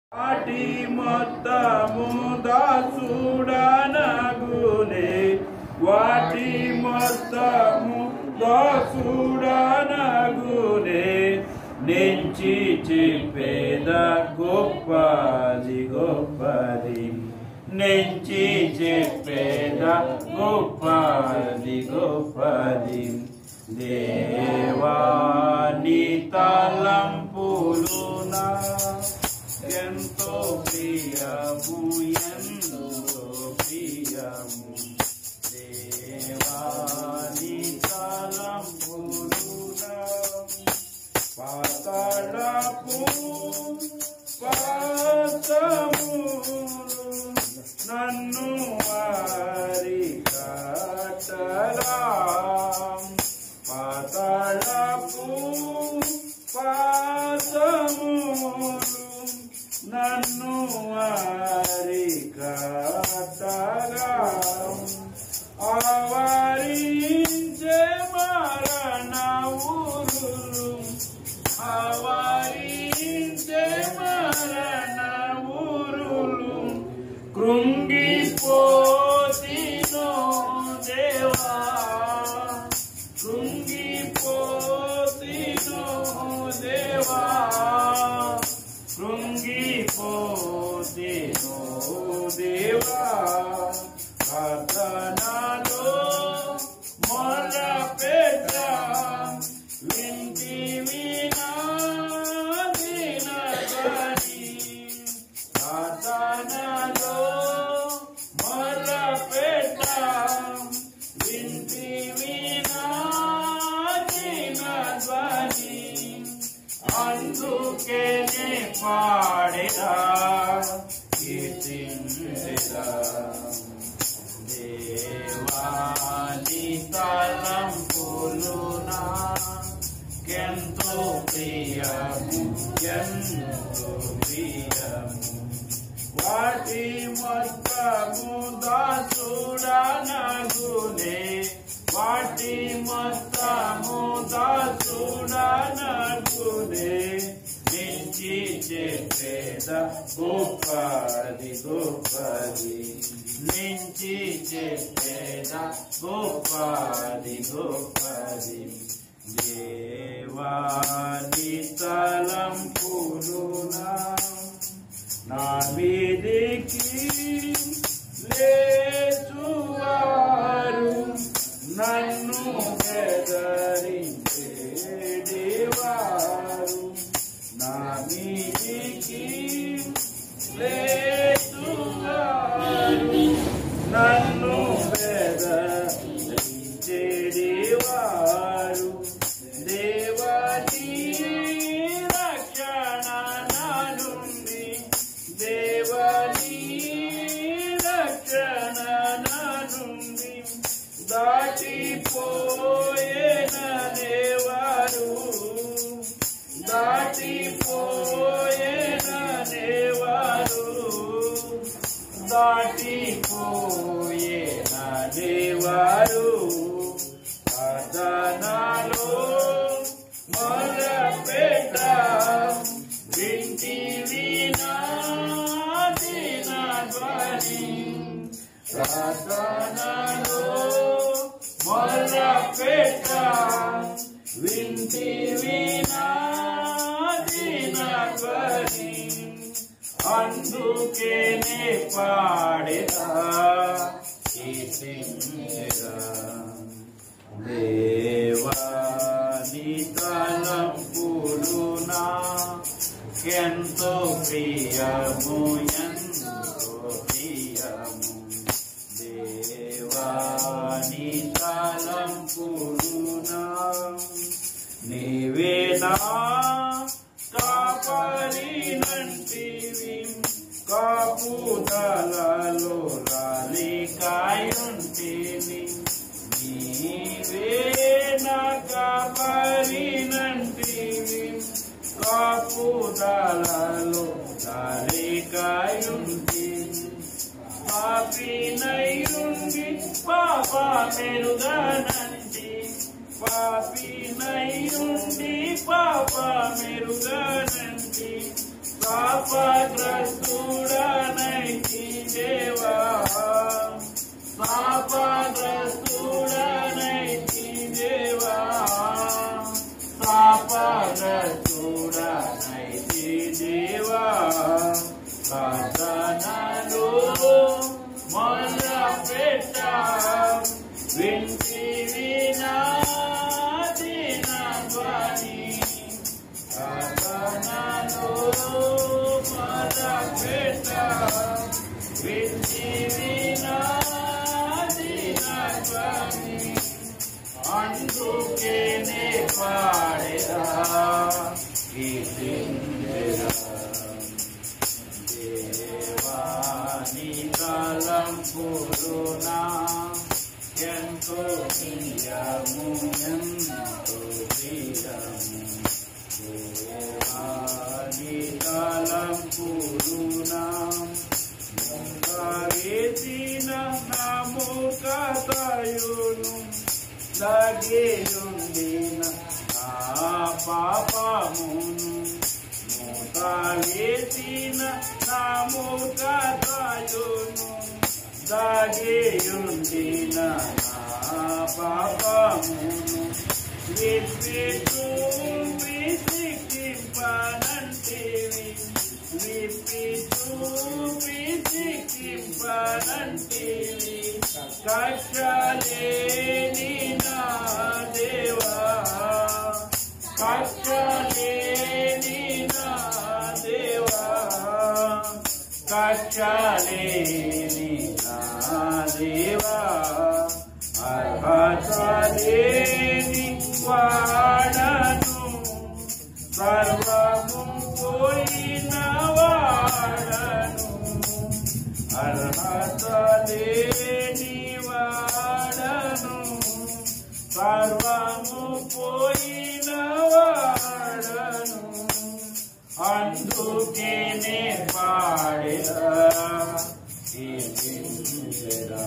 వాటి మొత్తము దాసుడనగునే వాటి మొత్తము దాసుడనగునే నెంచి చెప్పేద గొప్పది గొప్పది నెంచి చెప్పేద గొప్పది గొప్పది దేవాని తలంపులునా ఎంతో ప్రియము ఎంతో ప్రియము దేవాని తలంపులునా పాతాళపు పాతము నన్ను వారి కట్టలా పాతాళపు పాతములు నన్ను వారి కట్టగా ఆవరించే మరణ ఊరులు ఆవరించే మరణ ఊరులు కృంగిపోతినో దేవా కృంగిపోతినో దేవా కృంగిపోతినో దేవా కథనాలో మొర పెట్ట వింటి వినా దినగని కథనాలో మొర పెట్ట వింటి వినా దినగని అందుకేనే పాడేదా కీర్తించెదా దేవాని తలంపులునా ఎంతో ప్రియము ఎంతో ప్రియము వాటి మొత్తము దాసుడనగునే వాటి మొత్తము దాసుడనగునే నించి చెప్పేద గొప్పది గొప్పది నించి చెప్పేద గొప్పది గొప్పది దేవాని తలంపులునా నా మీదికి లేచువారు నన్ను బెదరించేవారు నా మీదికి లేచువారు నన్ను బెదరించేవారు దేవాని రక్షణ నా నుండి దేవాని రక్షణ నా నుండి దాటిపోయేననేవారు దాటిపోయేననేవారు దాటిపోయేననేవారు అదనాలో మొరపెట్ట వింటి వినా దినధ్వని ప్రార్థనలో మొరపెట్ట వింటి వినా దినధ్వని అందుకేనే పాడేదా కీర్తించెదా దేవాని తలంపులునా ఎంతో ప్రియము ఎంతో ప్రియము దేవాని తలంపులునా నీవేనా కాపరినంటివి కాపుదలలో రాలికాయుంటివి నీవేనా కాపరినంటివి కాపుదలలో రాలికాయుంటివి పాపినయుండి పాప మెరుగనంటి పాపినయుండి పాప మెరుగనంటి శాపగ్రస్తుడనైతి దేవా శాపగ్రస్తుడనైతి దేవా శాపగ్రస్తుడనైతి దేవా ప్రార్థనలో మొల్ల పెట్ట వింటి వినా ధ్వని ప్రార్థనలో మొల్ల పెట్ట వింటి వినా ధ్వని అందుకే నే పాడేదా గీతించెదా. దేవాని తలంపులునా ఎంతో ప్రియము ఎంతో ప్రియము దేవాని తలంపులునా ముందరెత్తిన నముకతయును లగేయుండిన నా పాపమును మూతలెత్తిన నముకతయును లగేయుండిన నా పాపమును విప్పి చూపి సిక్కింపనంటివి విప్పి చూపి సిక్కింపనంటివి కక్షలేని నా దేవా కక్షలేని నా దేవా కక్షలేని నా దేవా అర్హతలేని వాడను సర్వము పోయిన వాడను అర్హతలేని వాడను సర్వము పోయిన వాడను అందుకేనే పాడెదా కీర్తించెదా.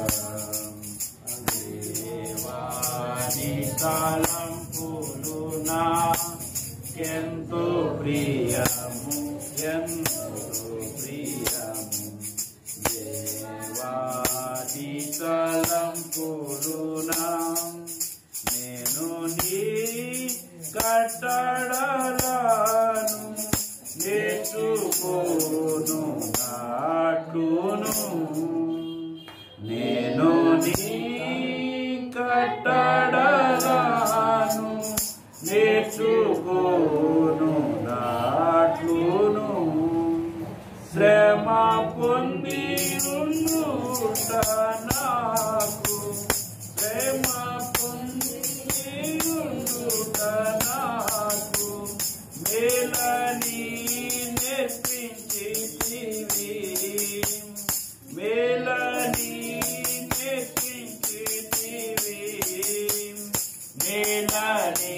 దేవాని తలంపులునా ఎంతో ప్రియము ఎంతో ప్రియము దేవాది తలంపులునా నేను నీ కట్టడలను నేర్చుకోను నాటును నేను నీ కట్టడలను నేర్చుకోను నాట్లును శ్రమ పొంది ఉండుట నాకు శ్రమ పొంది ఉండుట నాకు మేలని నేర్పించితివి మేలని నేర్పించితివి మేలని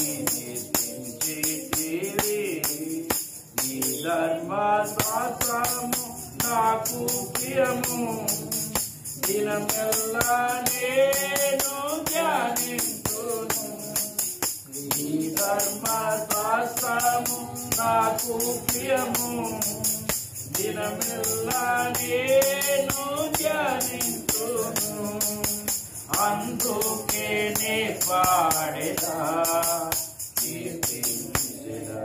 నేర్పించితివి నీ ధర్మశాస్త్రము నాకు ప్రియము దినమెల్లా నేను ధ్యానించును నీ ధర్మశాస్త్రము నాకు ప్రియము దినమెల్లా నేను ధ్యానించును అందుకే నే పాడేదా కీర్తించెదా.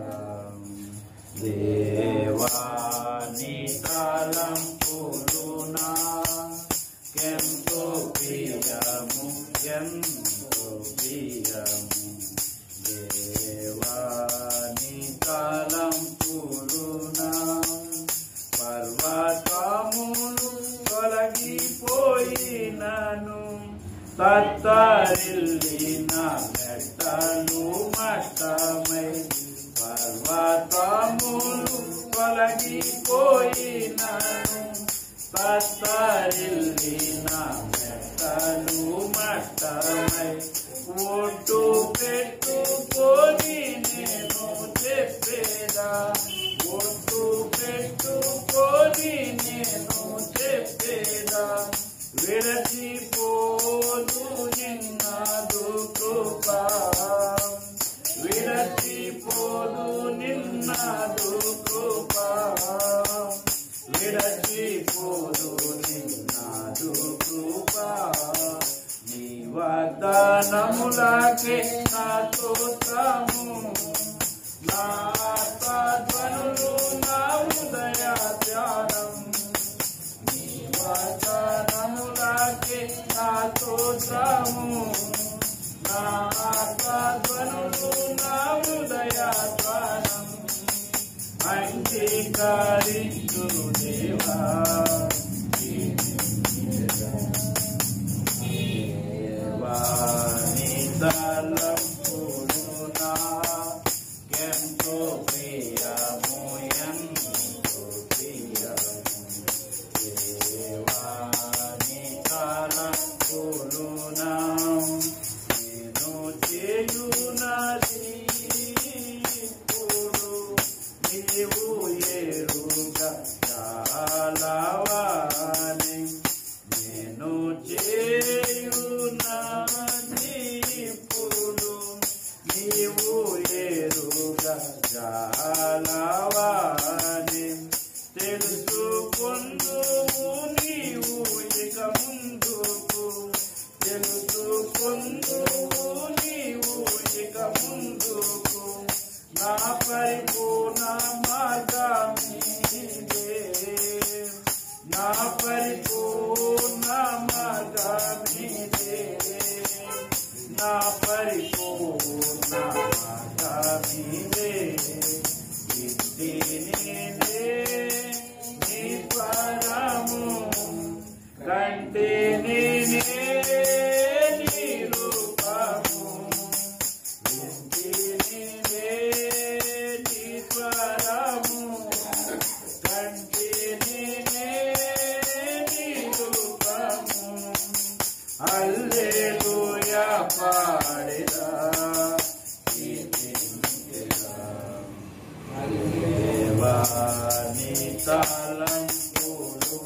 దేవాని తలంపులునా ఎంతో ప్రియము ఎంతో ప్రియము దేవాని తలంపులునా పర్వతములు తొలగిపోయినను తత్తరిల్లిన మెట్టలు మట్టమై పర్వతములు తొలగిపోయినను తత్తరిల్లిన మెట్టలు మట్టమై ఒట్టు పెట్టుకొని నేను చెప్పేదా ఒట్టు పెట్టుకొని నేను చెప్పేదా విరచిపోదు నిన్నదు కృపా విరచిపోదు నిన్నదు కృపా విరచిపోదు నిన్నాదు కృపా నీ వాగ్దానములకే నా స్తోత్రము నా ఆత్మధ్వనులు నా ఉదయ ధ్యానం నీ వాగ్దానములకే నా స్తోత్రము నా ఆత్మధ్వనులు నా ఉదయ ధ్యానం అంగీకరించు దేవా దేవాని తలంపులు నాకెంతో ప్రియము ఎంతో ప్రియము దేవాని తలంపులు నా నేను చేయునది ఇప్పుడు నీవు ఎరుగా చాలవాని నేను చేయునది ఇప్పుడు నీవు ఎరుగా చాలవాని తెలుసుకొందువు నీవు ఇక ముందుకు తెలుసుకొందువు నీవు ఇక ముందుకు నా పరిపూర్ణ మార్గమిదే నా పరిపూర్ణ మార్గమిదే నా పరిపూర్ణ మార్గమిదే ఇది నేనే నీ పరము కంటే నేనే నీ రూపము ఇది నేనే నీ పరము కంటే నేనే నీ రూపము హల్లెలూయా పాడెదా కీర్తించెదా. దేవాని తలంపులు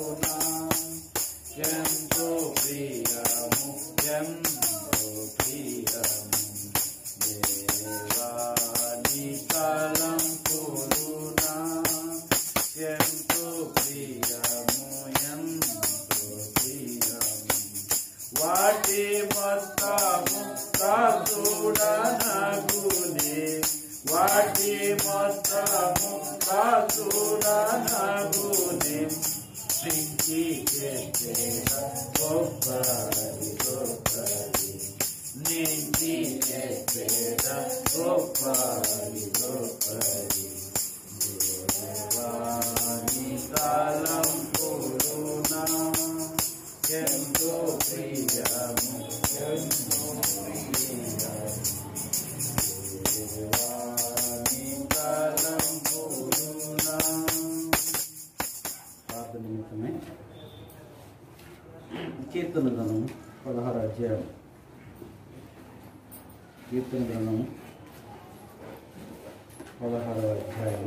నాకెంతో ప్రియము ఎంతో ప్రియము దేవాని తలంపులు నాకెంతో ప్రియము ఎంతో ప్రియము వాటి మొత్తము కాచుడనగునే వాటి మొత్తము కాచుడనగునే పించి చేసేద గొప్పది గొప్పది నించి చేసేద గొప్పది గొప్పది దేవాని కాలం పూరునా ఎంతో ప్రియము ఎంతో ప్రియము దేవాని కాలం పూరునా ప్రార్థన నిమిత్తమే కీర్తన గ్రంథము పదహారు అధ్యాయం కీర్తన గ్రంథము పదహారవ అధ్యాయం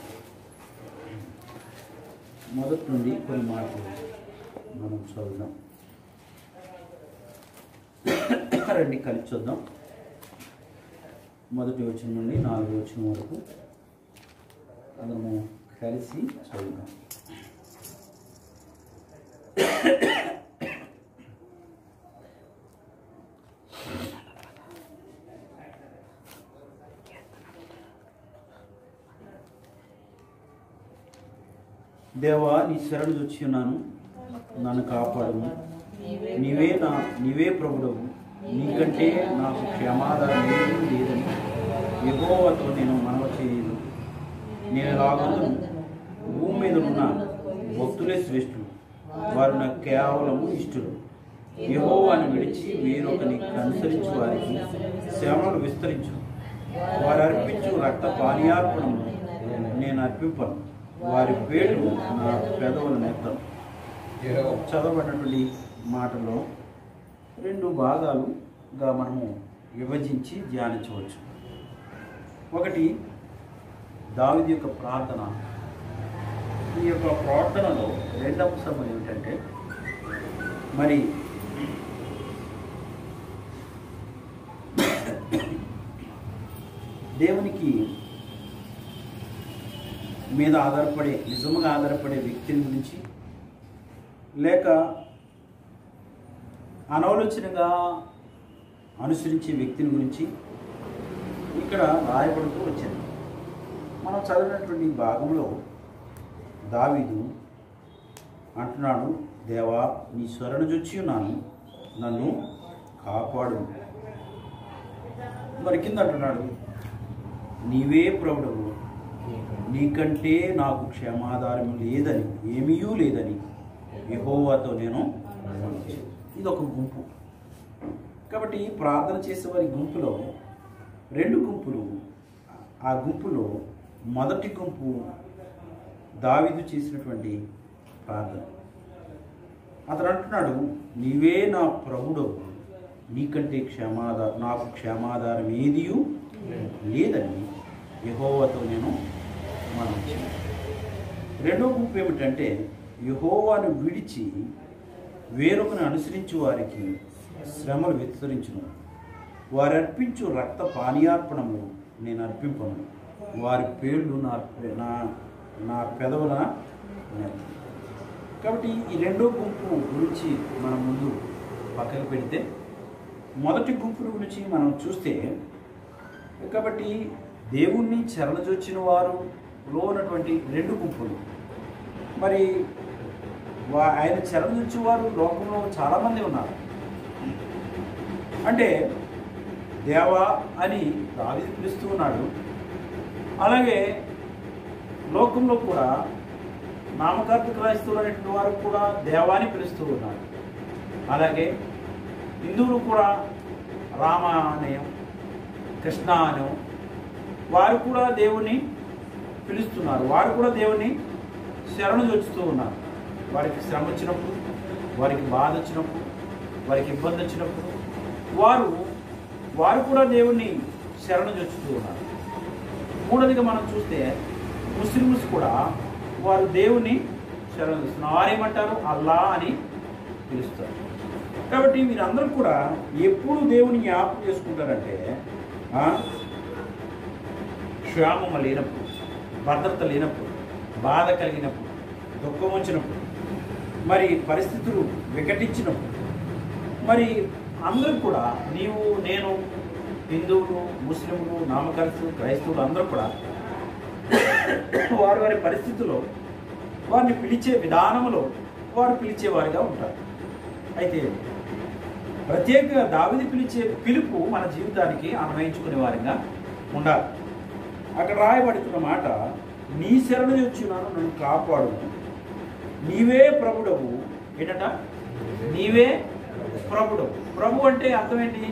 మొదటి నుండి కొన్ని మాటలు మనం చదువుదాం రండి కలిసి చూద్దాం మొదటి వచ్చిన నుండి నాలుగు వచ్చిన వరకు అందరము కలిసి చదువుదాం దేవా నీ శరణు వచ్చి ఉన్నాను నన్ను కాపాడము నీవే నా నీవే ప్రభుడవు నీకంటే నాకు క్షమాదానం ఏమీ లేదని ఎగోవతో నేను మనవ చేయదు నేను లాగను భూమి మీద ఉన్న భక్తులే శ్రేష్ఠులు వారు నాకు కేవలము ఇష్టలు యెహోవాని విడిచి వేరొకని అనుసరించు వారికి శ్రమలు విస్తరించు వారు అర్పించు రక్త పానీయార్పణము నేను అర్పింపను వారి పేర్లు నా పెదవుల నెత్తను చదవబడినటువంటి మాటలో రెండు భాగాలుగా మనము విభజించి ధ్యానించవచ్చు ఒకటి దావిది యొక్క ప్రార్థన ఈ యొక్క ప్రార్థనలో రెండవ అంశం ఏమిటంటే మరి దేవునికి మీద ఆధారపడే నిజంగా ఆధారపడే వ్యక్తిని గురించి లేక అనవలోచనగా అనుసరించే వ్యక్తిని గురించి ఇక్కడ రాయబడుతూ వచ్చింది మనం చదివినటువంటి ఈ భాగంలో దావీదు అంటున్నాడు దేవా నీ స్వరణ జొచ్చి ఉన్నాను నన్ను కాపాడు మరి కింద అంటున్నాడు నీవే ప్రభుడవు నీకంటే నాకు క్షమాధారం లేదని ఏమీయూ లేదని యెహోవాతో నేను ఇది ఒక గుంపు కాబట్టి ప్రార్థన చేసే వారి గుంపులో రెండు గుంపులు ఆ గుంపులో మొదటి గుంపు దావీదు చేసినటువంటి ప్రార్థన అతడు అంటున్నాడు నీవే నా ప్రభుడవు నీకంటే క్షమాధా నాకు క్షమాధారం ఏదియు లేదని యహోవాతో నేను మనం రెండో గుంపు ఏమిటంటే యహోవాను విడిచి వేరొకను అనుసరించు వారికి శ్రమలు విస్తరించును వారు అర్పించు రక్త పానీయార్పణము నేను అర్పింపను వారి పేర్లు నా నా నా పెదవుల నెత్తి. కాబట్టి ఈ రెండో గుంపు గురించి మనం ముందు పక్కకు పెడితే మొదటి గుంపు గురించి మనం చూస్తే కాబట్టి దేవుణ్ణి చరణజొచ్చిన వారులో ఉన్నటువంటి రెండు గుంపులు మరి వా- ఆయన చరణజొచ్చి వారు లోకంలో చాలామంది ఉన్నారు అంటే దేవా అని దావిది పిలుస్తూ ఉన్నాడు అలాగే లోకంలో కూడా నామకార్థ క్రైస్తవులు అనేటువంటి వారు కూడా దేవాని పిలుస్తూ ఉన్నారు అలాగే హిందువులు కూడా రామ అనయం కృష్ణ అనం వారు కూడా దేవుని పిలుస్తున్నారు వారు కూడా దేవుని శరణు చొచ్చుతూ ఉన్నారు వారికి శ్రమ వచ్చినప్పుడు వారికి బాధ వచ్చినప్పుడు వారికి ఇబ్బంది వచ్చినప్పుడు వారు వారు కూడా దేవుణ్ణి శరణు చొచ్చుతూ ఉన్నారు మూడోదిగా మనం చూస్తే ముస్లిమ్స్ కూడా వారు దేవుణ్ణి శరణు చూస్తున్నారు వారేమంటారు అల్లా అని పిలుస్తారు కాబట్టి మీరందరూ కూడా ఎప్పుడు దేవుని జ్ఞాపకం చేసుకుంటారంటే ఆ, క్షేమం లేనప్పుడు భద్రత లేనప్పుడు బాధ కలిగినప్పుడు దుఃఖం వచ్చినప్పుడు మరి పరిస్థితులు వికటించినప్పుడు మరి అందరూ కూడా నీవు నేను హిందువులు ముస్లింలు నామకర్తలు క్రైస్తవులు అందరూ కూడా వారి వారి పరిస్థితుల్లో వారిని పిలిచే విధానంలో వారు పిలిచేవారిగా ఉంటారు అయితే ప్రత్యేకంగా దావిది పిలిచే పిలుపు మన జీవితానికి అన్వయించుకునే వారిగా ఉండాలి అక్కడ రాయబడుతున్న మాట నీ శరణు వచ్చినాను నన్ను కాపాడు నీవే ప్రభుడవు ఏంటట నీవే ప్రభుడవు ప్రభు అంటే అర్థం ఏంటి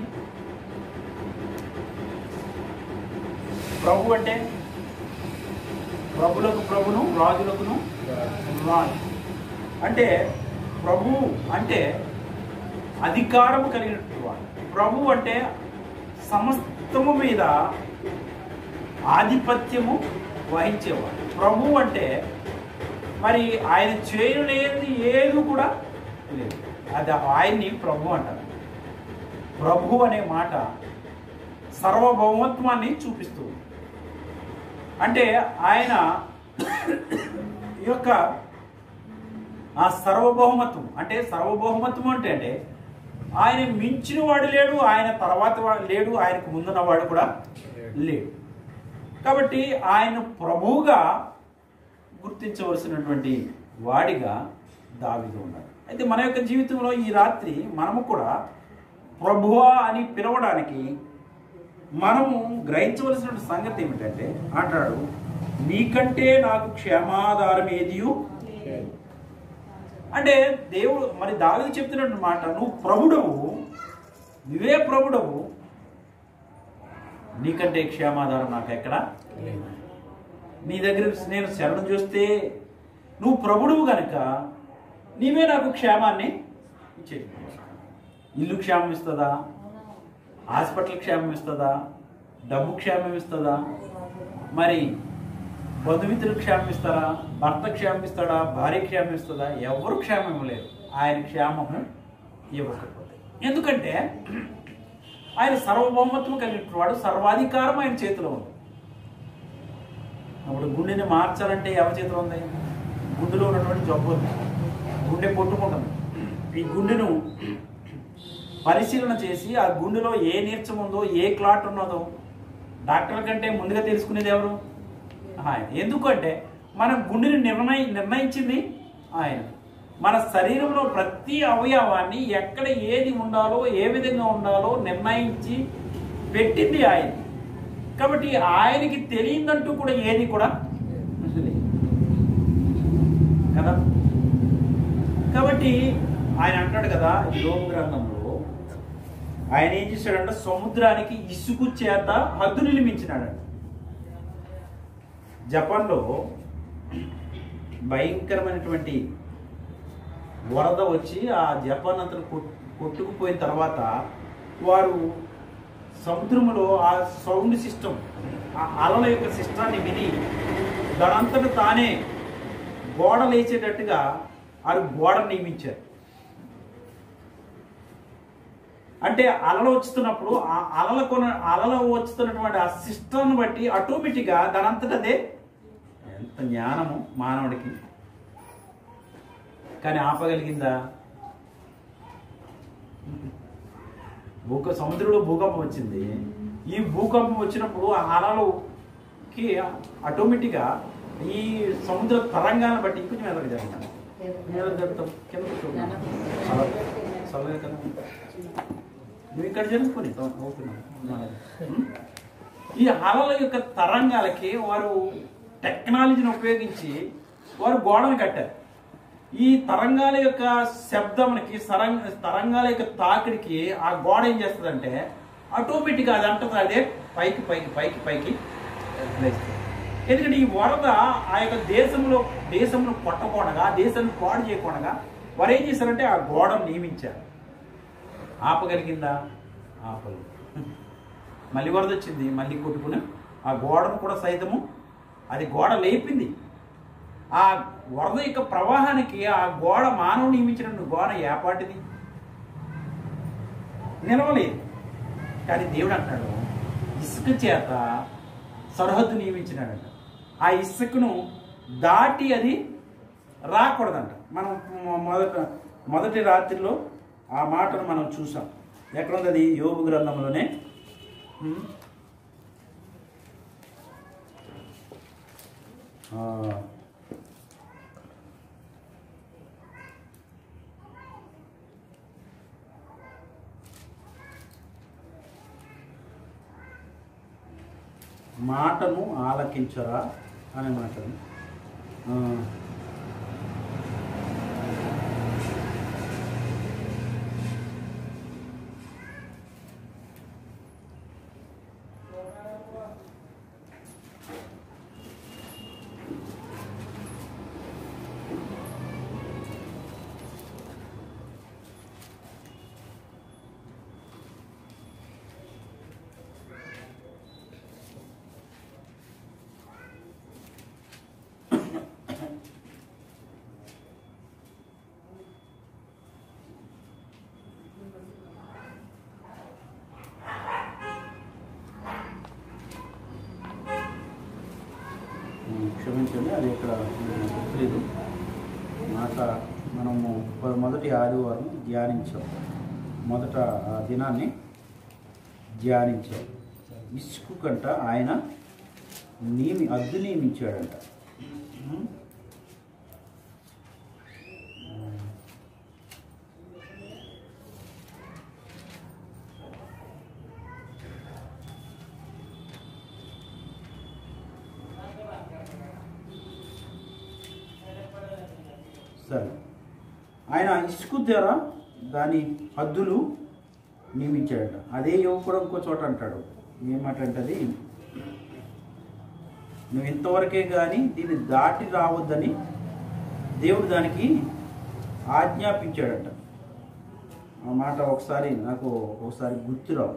ప్రభు అంటే ప్రభులకు ప్రభును రాజులకును రాజు అంటే ప్రభు అంటే అధికారము కలిగినటువంటి వాడు ప్రభు అంటే సమస్తము మీద ఆధిపత్యము వహించేవాడు ప్రభు అంటే మరి ఆయన చేయలేనిది ఏది కూడా లేదు అది ఆయన్ని ప్రభు అంటారు ప్రభు అనే మాట సర్వభౌమత్వాన్ని చూపిస్తూ ఉంది. అంటే ఆయన ఈ యొక్క ఆ సర్వభౌమత్వం అంటే సర్వభౌమత్వం అంటే అంటే ఆయన మించిన వాడు లేడు ఆయన తర్వాత వాడు లేడు ఆయనకు ముందున్న వాడు కూడా లేడు కాబట్టి ఆయన ప్రభువుగా గుర్తించవలసినటువంటి వాడిగా దావిగా ఉన్నాడు అయితే మన యొక్క జీవితంలో ఈ రాత్రి మనము కూడా ప్రభువా అని పిలవడానికి మనము గ్రహించవలసిన సంగతి ఏమిటంటే అంటాడు నీకంటే నాకు క్షేమాధారం ఏదియు అంటే దేవుడు మరి దావిది చెప్తున్నట్టు మాట నువ్వు ప్రభుడవు నువ్వే ప్రభుడవు నీకంటే క్షేమాధారం నాకు ఎక్కడ నీ దగ్గర నేను శరణం చూస్తే నువ్వు ప్రభుడువు గనక నీవే నాకు క్షేమాన్ని ఇచ్చే ఇల్లు క్షేమం ఇస్తుందా హాస్పిటల్ క్షేమం ఇస్తుందా డబ్బు క్షేమం ఇస్తుందా మరి బంధుమిత్రులు క్షేమం ఇస్తారా భర్త క్షేమం ఇస్తాడా భార్య క్షేమం ఇస్తుందా ఎవరు క్షేమం ఇవ్వలేరు ఆయన క్షేమము ఇవ్వకపోతే ఎందుకంటే ఆయన సర్వభౌమత్వం కలిగిన వాడు సర్వాధికారం ఆయన చేతిలో ఉంది అప్పుడు గుండెని మార్చాలంటే ఎవరి చేతిలో ఉంది గుండెలో ఉన్నటువంటి జబ్బు ఉంది గుండె కొట్టుకుంటుంది ఈ గుండెను పరిశీలన చేసి ఆ గుండెలో ఏ నీర్చం ఉందో ఏ క్లాట్ ఉన్నదో డాక్టర్ కంటే ముందుగా తెలుసుకునేది ఎవరు ఆయన ఎందుకంటే మన గుండెని నిర్ణయి నిర్ణయించింది ఆయన మన శరీరంలో ప్రతి అవయవాన్ని ఎక్కడ ఏది ఉండాలో ఏ విధంగా ఉండాలో నిర్ణయించి పెట్టింది ఆయన కాబట్టి ఆయనకి తెలియదంటూ కూడా ఏది కూడా లేదు. కదా కాబట్టి ఆయన అంటాడు కదా యోగ గ్రంథంలో ఆయన ఏం చేశాడంటే సముద్రానికి ఇసుకు చేత హద్దు నిర్మించినాడు జపాన్లో భయంకరమైనటువంటి వరద వచ్చి ఆ జపాన్ అంతా కొట్- కొట్టుకుపోయిన తర్వాత వారు సముద్రంలో ఆ సౌండ్ సిస్టమ్ ఆ అలల యొక్క సిస్టాన్ని విని దానంతట తానే గోడ లేచేటట్టుగా వారు గోడ నియమించారు అంటే అలలు వచ్చుతున్నప్పుడు ఆ అలల కొన అలలు వచ్చుతున్నటువంటి ఆ సిస్టమ్ని బట్టి ఆటోమేటిక్గా దానంతట అదే ఎంత జ్ఞానము మానవుడికి కానీ ఆపగలిగిందా భూక సముద్రంలో భూకంపం వచ్చింది ఈ భూకంపం వచ్చినప్పుడు ఆ అలలుకి ఆటోమేటిక్గా ఈ సముద్ర తరంగాన్ని బట్టి ఇంకొంచెం ఎదగ జరుగుతాం మీద జరుగుతాం కింద కూర్చోండి. చల్ల- చల్లగా కదా నువ్వు ఇక్కడ జరుపుకొని ఈ అలల యొక్క తరంగాలకి వారు టెక్నాలజీని ఉపయోగించి వారు గోడను కట్టారు ఈ తరంగాల యొక్క శబ్దంకి సరంగ తరంగాల యొక్క తాకిడికి ఆ గోడ ఏం చేస్తుందంటే ఆటోమేటిక్గా అది అంటది అదే పైకి పైకి పైకి పైకి లేస్తుంది ఎందుకంటే ఈ వరద ఆ యొక్క దేశంలో దేశంలో కొట్టకూడగా దేశాన్ని పాడు చేయకూడగా వారు ఏం చేశారంటే ఆ గోడను నియమించారు ఆపగలిగిందా ఆపలేదు మళ్ళీ వరద వచ్చింది మళ్ళీ కొట్టుకుని ఆ గోడను కూడా సైతము అది గోడ లేపింది ఆ వరద యొక్క ప్రవాహానికి ఆ గోడ మానవుడు నియమించిన గోడ ఏపాటిది నిలవలేదు కానీ దేవుడు అంటాడు ఇసుక చేత సరిహద్దు నియమించినాడంట ఆ ఇసుకను దాటి అది రాకూడదంట మనం మొ- మొదట మొదటి రాత్రిలో ఆ మాటను మనం చూసాం ఎక్కడుంది అది యోగు గ్రంథంలోనే హ్మ్. ఆ, మాటను ఆలకించరా అనే మాటను ఆ, ఉమ్, క్షమించండి అది ఇక్కడ నాకు గుర్తులేదు మాట మనము ప- మొదటి ఆదివారం ధ్యానించాం మొదట ఆ దినాన్ని ధ్యానించాం ఇసుకు కంట ఆయన నియమి అద్దు నియమించాడంట ఉమ్. సరే ఆయన ఇసుకు ద్వారా దాని హద్దులు నియమించాడట అదే యువకుడు ఇంకో చోట అంటాడు ఏమాట అంటది నువ్వు ఇంతవరకే కానీ దీన్ని దాటి రావద్దని దేవుడు దానికి ఆజ్ఞాపించాడట ఆ మాట ఒకసారి నాకు ఒకసారి గుర్తురావు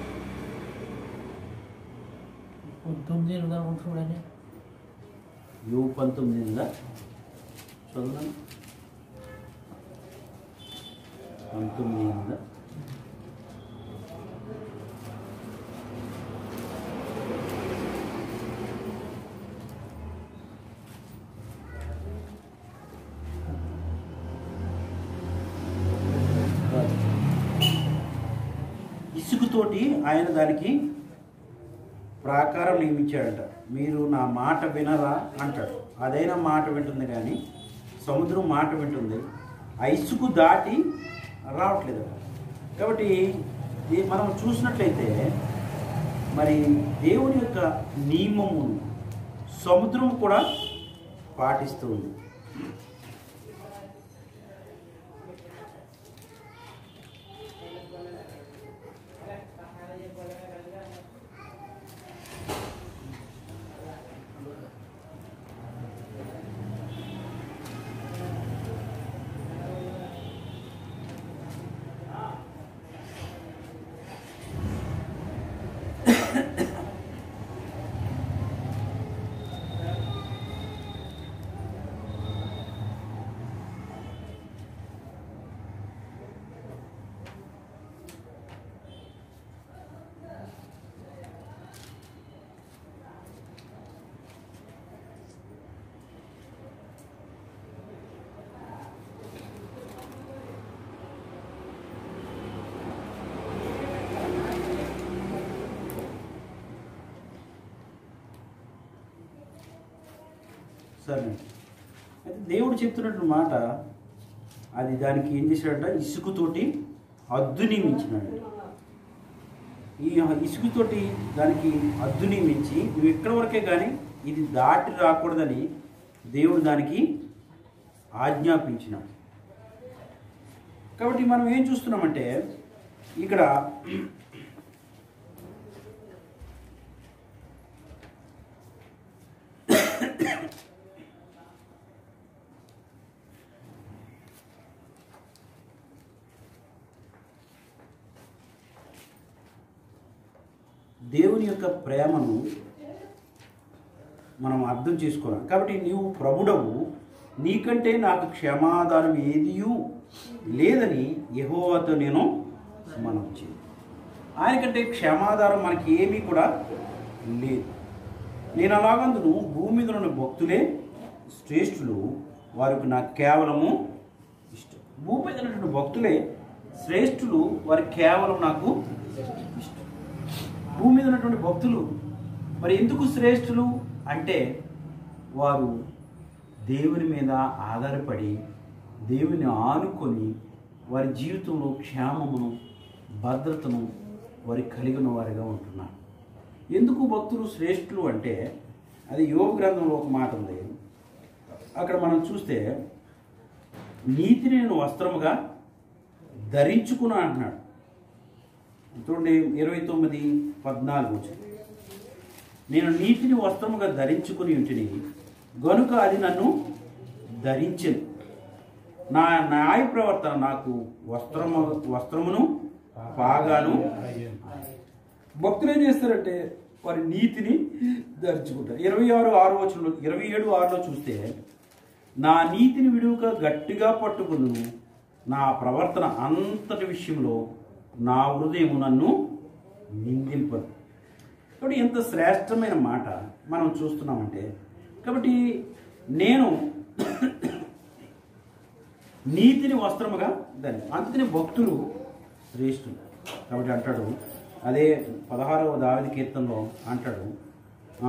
తొమ్మిది అనుకుంటున్నాడని యోగు పంతొమ్మిది ఉందా చదువుదాం పంతొమ్మిది ఉందా ఇసుకతోటి ఆయన దానికి ప్రాకారం నియమించాడట మీరు నా మాట వినరా అంటాడు అదైనా మాట వింటుంది కానీ సముద్రం మాట వింటుంది ఆ ఇసుకు దాటి రావట్లేదు కాబట్టి ఇది మనం చూసినట్లయితే మరి దేవుని యొక్క నియమమును సముద్రం కూడా పాటిస్తూ ఉంది సరే అయితే దేవుడు చెప్తున్నట్టు మాట అది దానికి ఏం చేశాడంట ఇసుకతోటి అద్దు నియమించినాడు ఈ ఇసుకతోటి దానికి అద్దు నియమించి నువ్వు ఎక్కడి వరకే కానీ ఇది దాటి రాకూడదని దేవుడు దానికి ఆజ్ఞాపించినాడు కాబట్టి మనం ఏం చూస్తున్నామంటే ఇక్కడ దేవుని యొక్క ప్రేమను మనం అర్థం చేసుకోవాలి కాబట్టి నీవు ప్రభుడవు నీకంటే నాకు క్షమాదానం ఏదియూ లేదని యెహోవాతో నేను మనం చేయాలి ఆయనకంటే క్షమాధారం మనకి ఏమీ కూడా లేదు నేను అలాగందును భూమి మీద ఉన్న భక్తులే శ్రేష్ఠులు వారికి నాకు కేవలము ఇష్టం భూమి మీద ఉన్నటువంటి భక్తులే శ్రేష్ఠులు వారికి కేవలం నాకు ఇష్టం భూమి మీద ఉన్నటువంటి భక్తులు మరి ఎందుకు శ్రేష్ఠులు అంటే వారు దేవుని మీద ఆధారపడి దేవుని ఆనుకొని వారి జీవితంలో క్షేమమును భద్రతను వారి కలిగిన వారిగా ఉంటున్నారు ఎందుకు భక్తులు శ్రేష్ఠులు అంటే అది యోగ గ్రంథంలో ఒక మాట ఉంది అక్కడ మనం చూస్తే నీతిని నేను వస్త్రముగా ధరించుకున్నా అంటున్నాడు చూడండి ఇరవై తొమ్మిది పద్నాలుగు వచ్చింది నేను నీతిని వస్త్రముగా ధరించుకుని ఉంటిని గనుక అది నన్ను ధరించింది నా న్యాయ ప్రవర్తన నాకు వస్త్రము వస్త్రమును పాగాను భక్తులు ఏం చేస్తారంటే వారి నీతిని ధరించుకుంటారు ఇరవై ఆరు ఆరు వచనంలో ఇరవై ఏడు ఆరులో చూస్తే నా నీతిని విడువక గట్టిగా పట్టుకును నా ప్రవర్తన అంతటి విషయంలో నా హృదయం నన్ను నిందింపదు కాబట్టి ఎంత శ్రేష్టమైన మాట మనం చూస్తున్నామంటే కాబట్టి నేను నీతిని వస్త్రముగా దాన్ని అందుకని భక్తులు శ్రేష్ఠులు కాబట్టి అంటాడు అదే పదహారవ దావిది కీర్తనలో అంటాడు ఆ,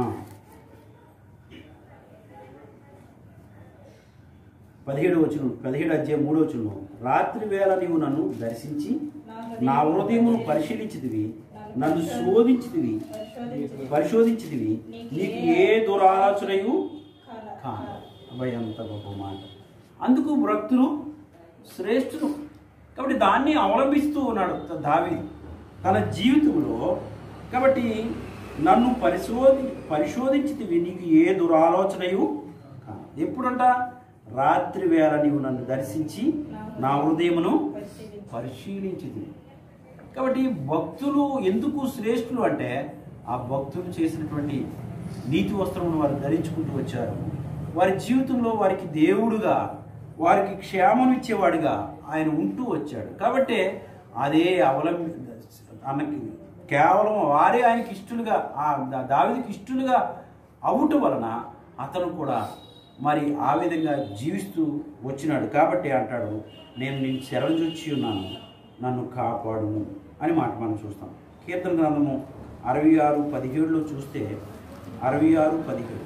పదిహేడు వచ్చిన పదిహేడు అధ్యాయం మూడో వచ్చిన రాత్రి వేళ నీవు నన్ను దర్శించి నా హృదయమును పరిశీలించితివి నన్ను శోధించితివి పరిశోధించితివి నీకు ఏ దురాలోచనయు కాను అబ్బాయి అంత గొప్ప మాట అందుకు భక్తులు శ్రేష్ఠులు కాబట్టి దాన్ని అవలంబిస్తూ ఉన్నాడు దావి తన జీవితంలో కాబట్టి నన్ను పరిశోధి పరిశోధించితివి నీకు ఏ దురాలోచనయు కాదు ఎప్పుడంట రాత్రి వేళ నీవు నన్ను దర్శించి నా హృదయమును పరిశీలించింది కాబట్టి భక్తులు ఎందుకు శ్రేష్ఠులు అంటే ఆ భక్తులు చేసినటువంటి నీతి వస్త్రమును వారు ధరించుకుంటూ వచ్చారు వారి జీవితంలో వారికి దేవుడుగా వారికి క్షేమం ఇచ్చేవాడుగా ఆయన ఉంటూ వచ్చాడు కాబట్టి అదే అవలంబి అన్నకి కేవలం వారే ఆయనకి ఇష్టలుగా ఆ దా- దావీదుకి ఇష్టలుగా అవుట వలన అతను కూడా మరి ఆ విధంగా జీవిస్తూ వచ్చినాడు కాబట్టి అంటాడు నేను నేను శరణు చూచి ఉన్నాను నన్ను కాపాడును అని మాట మనం చూస్తాం కీర్తన గ్రంథము అరవై ఆరు పదిహేడులో చూస్తే అరవై ఆరు పదిహేడు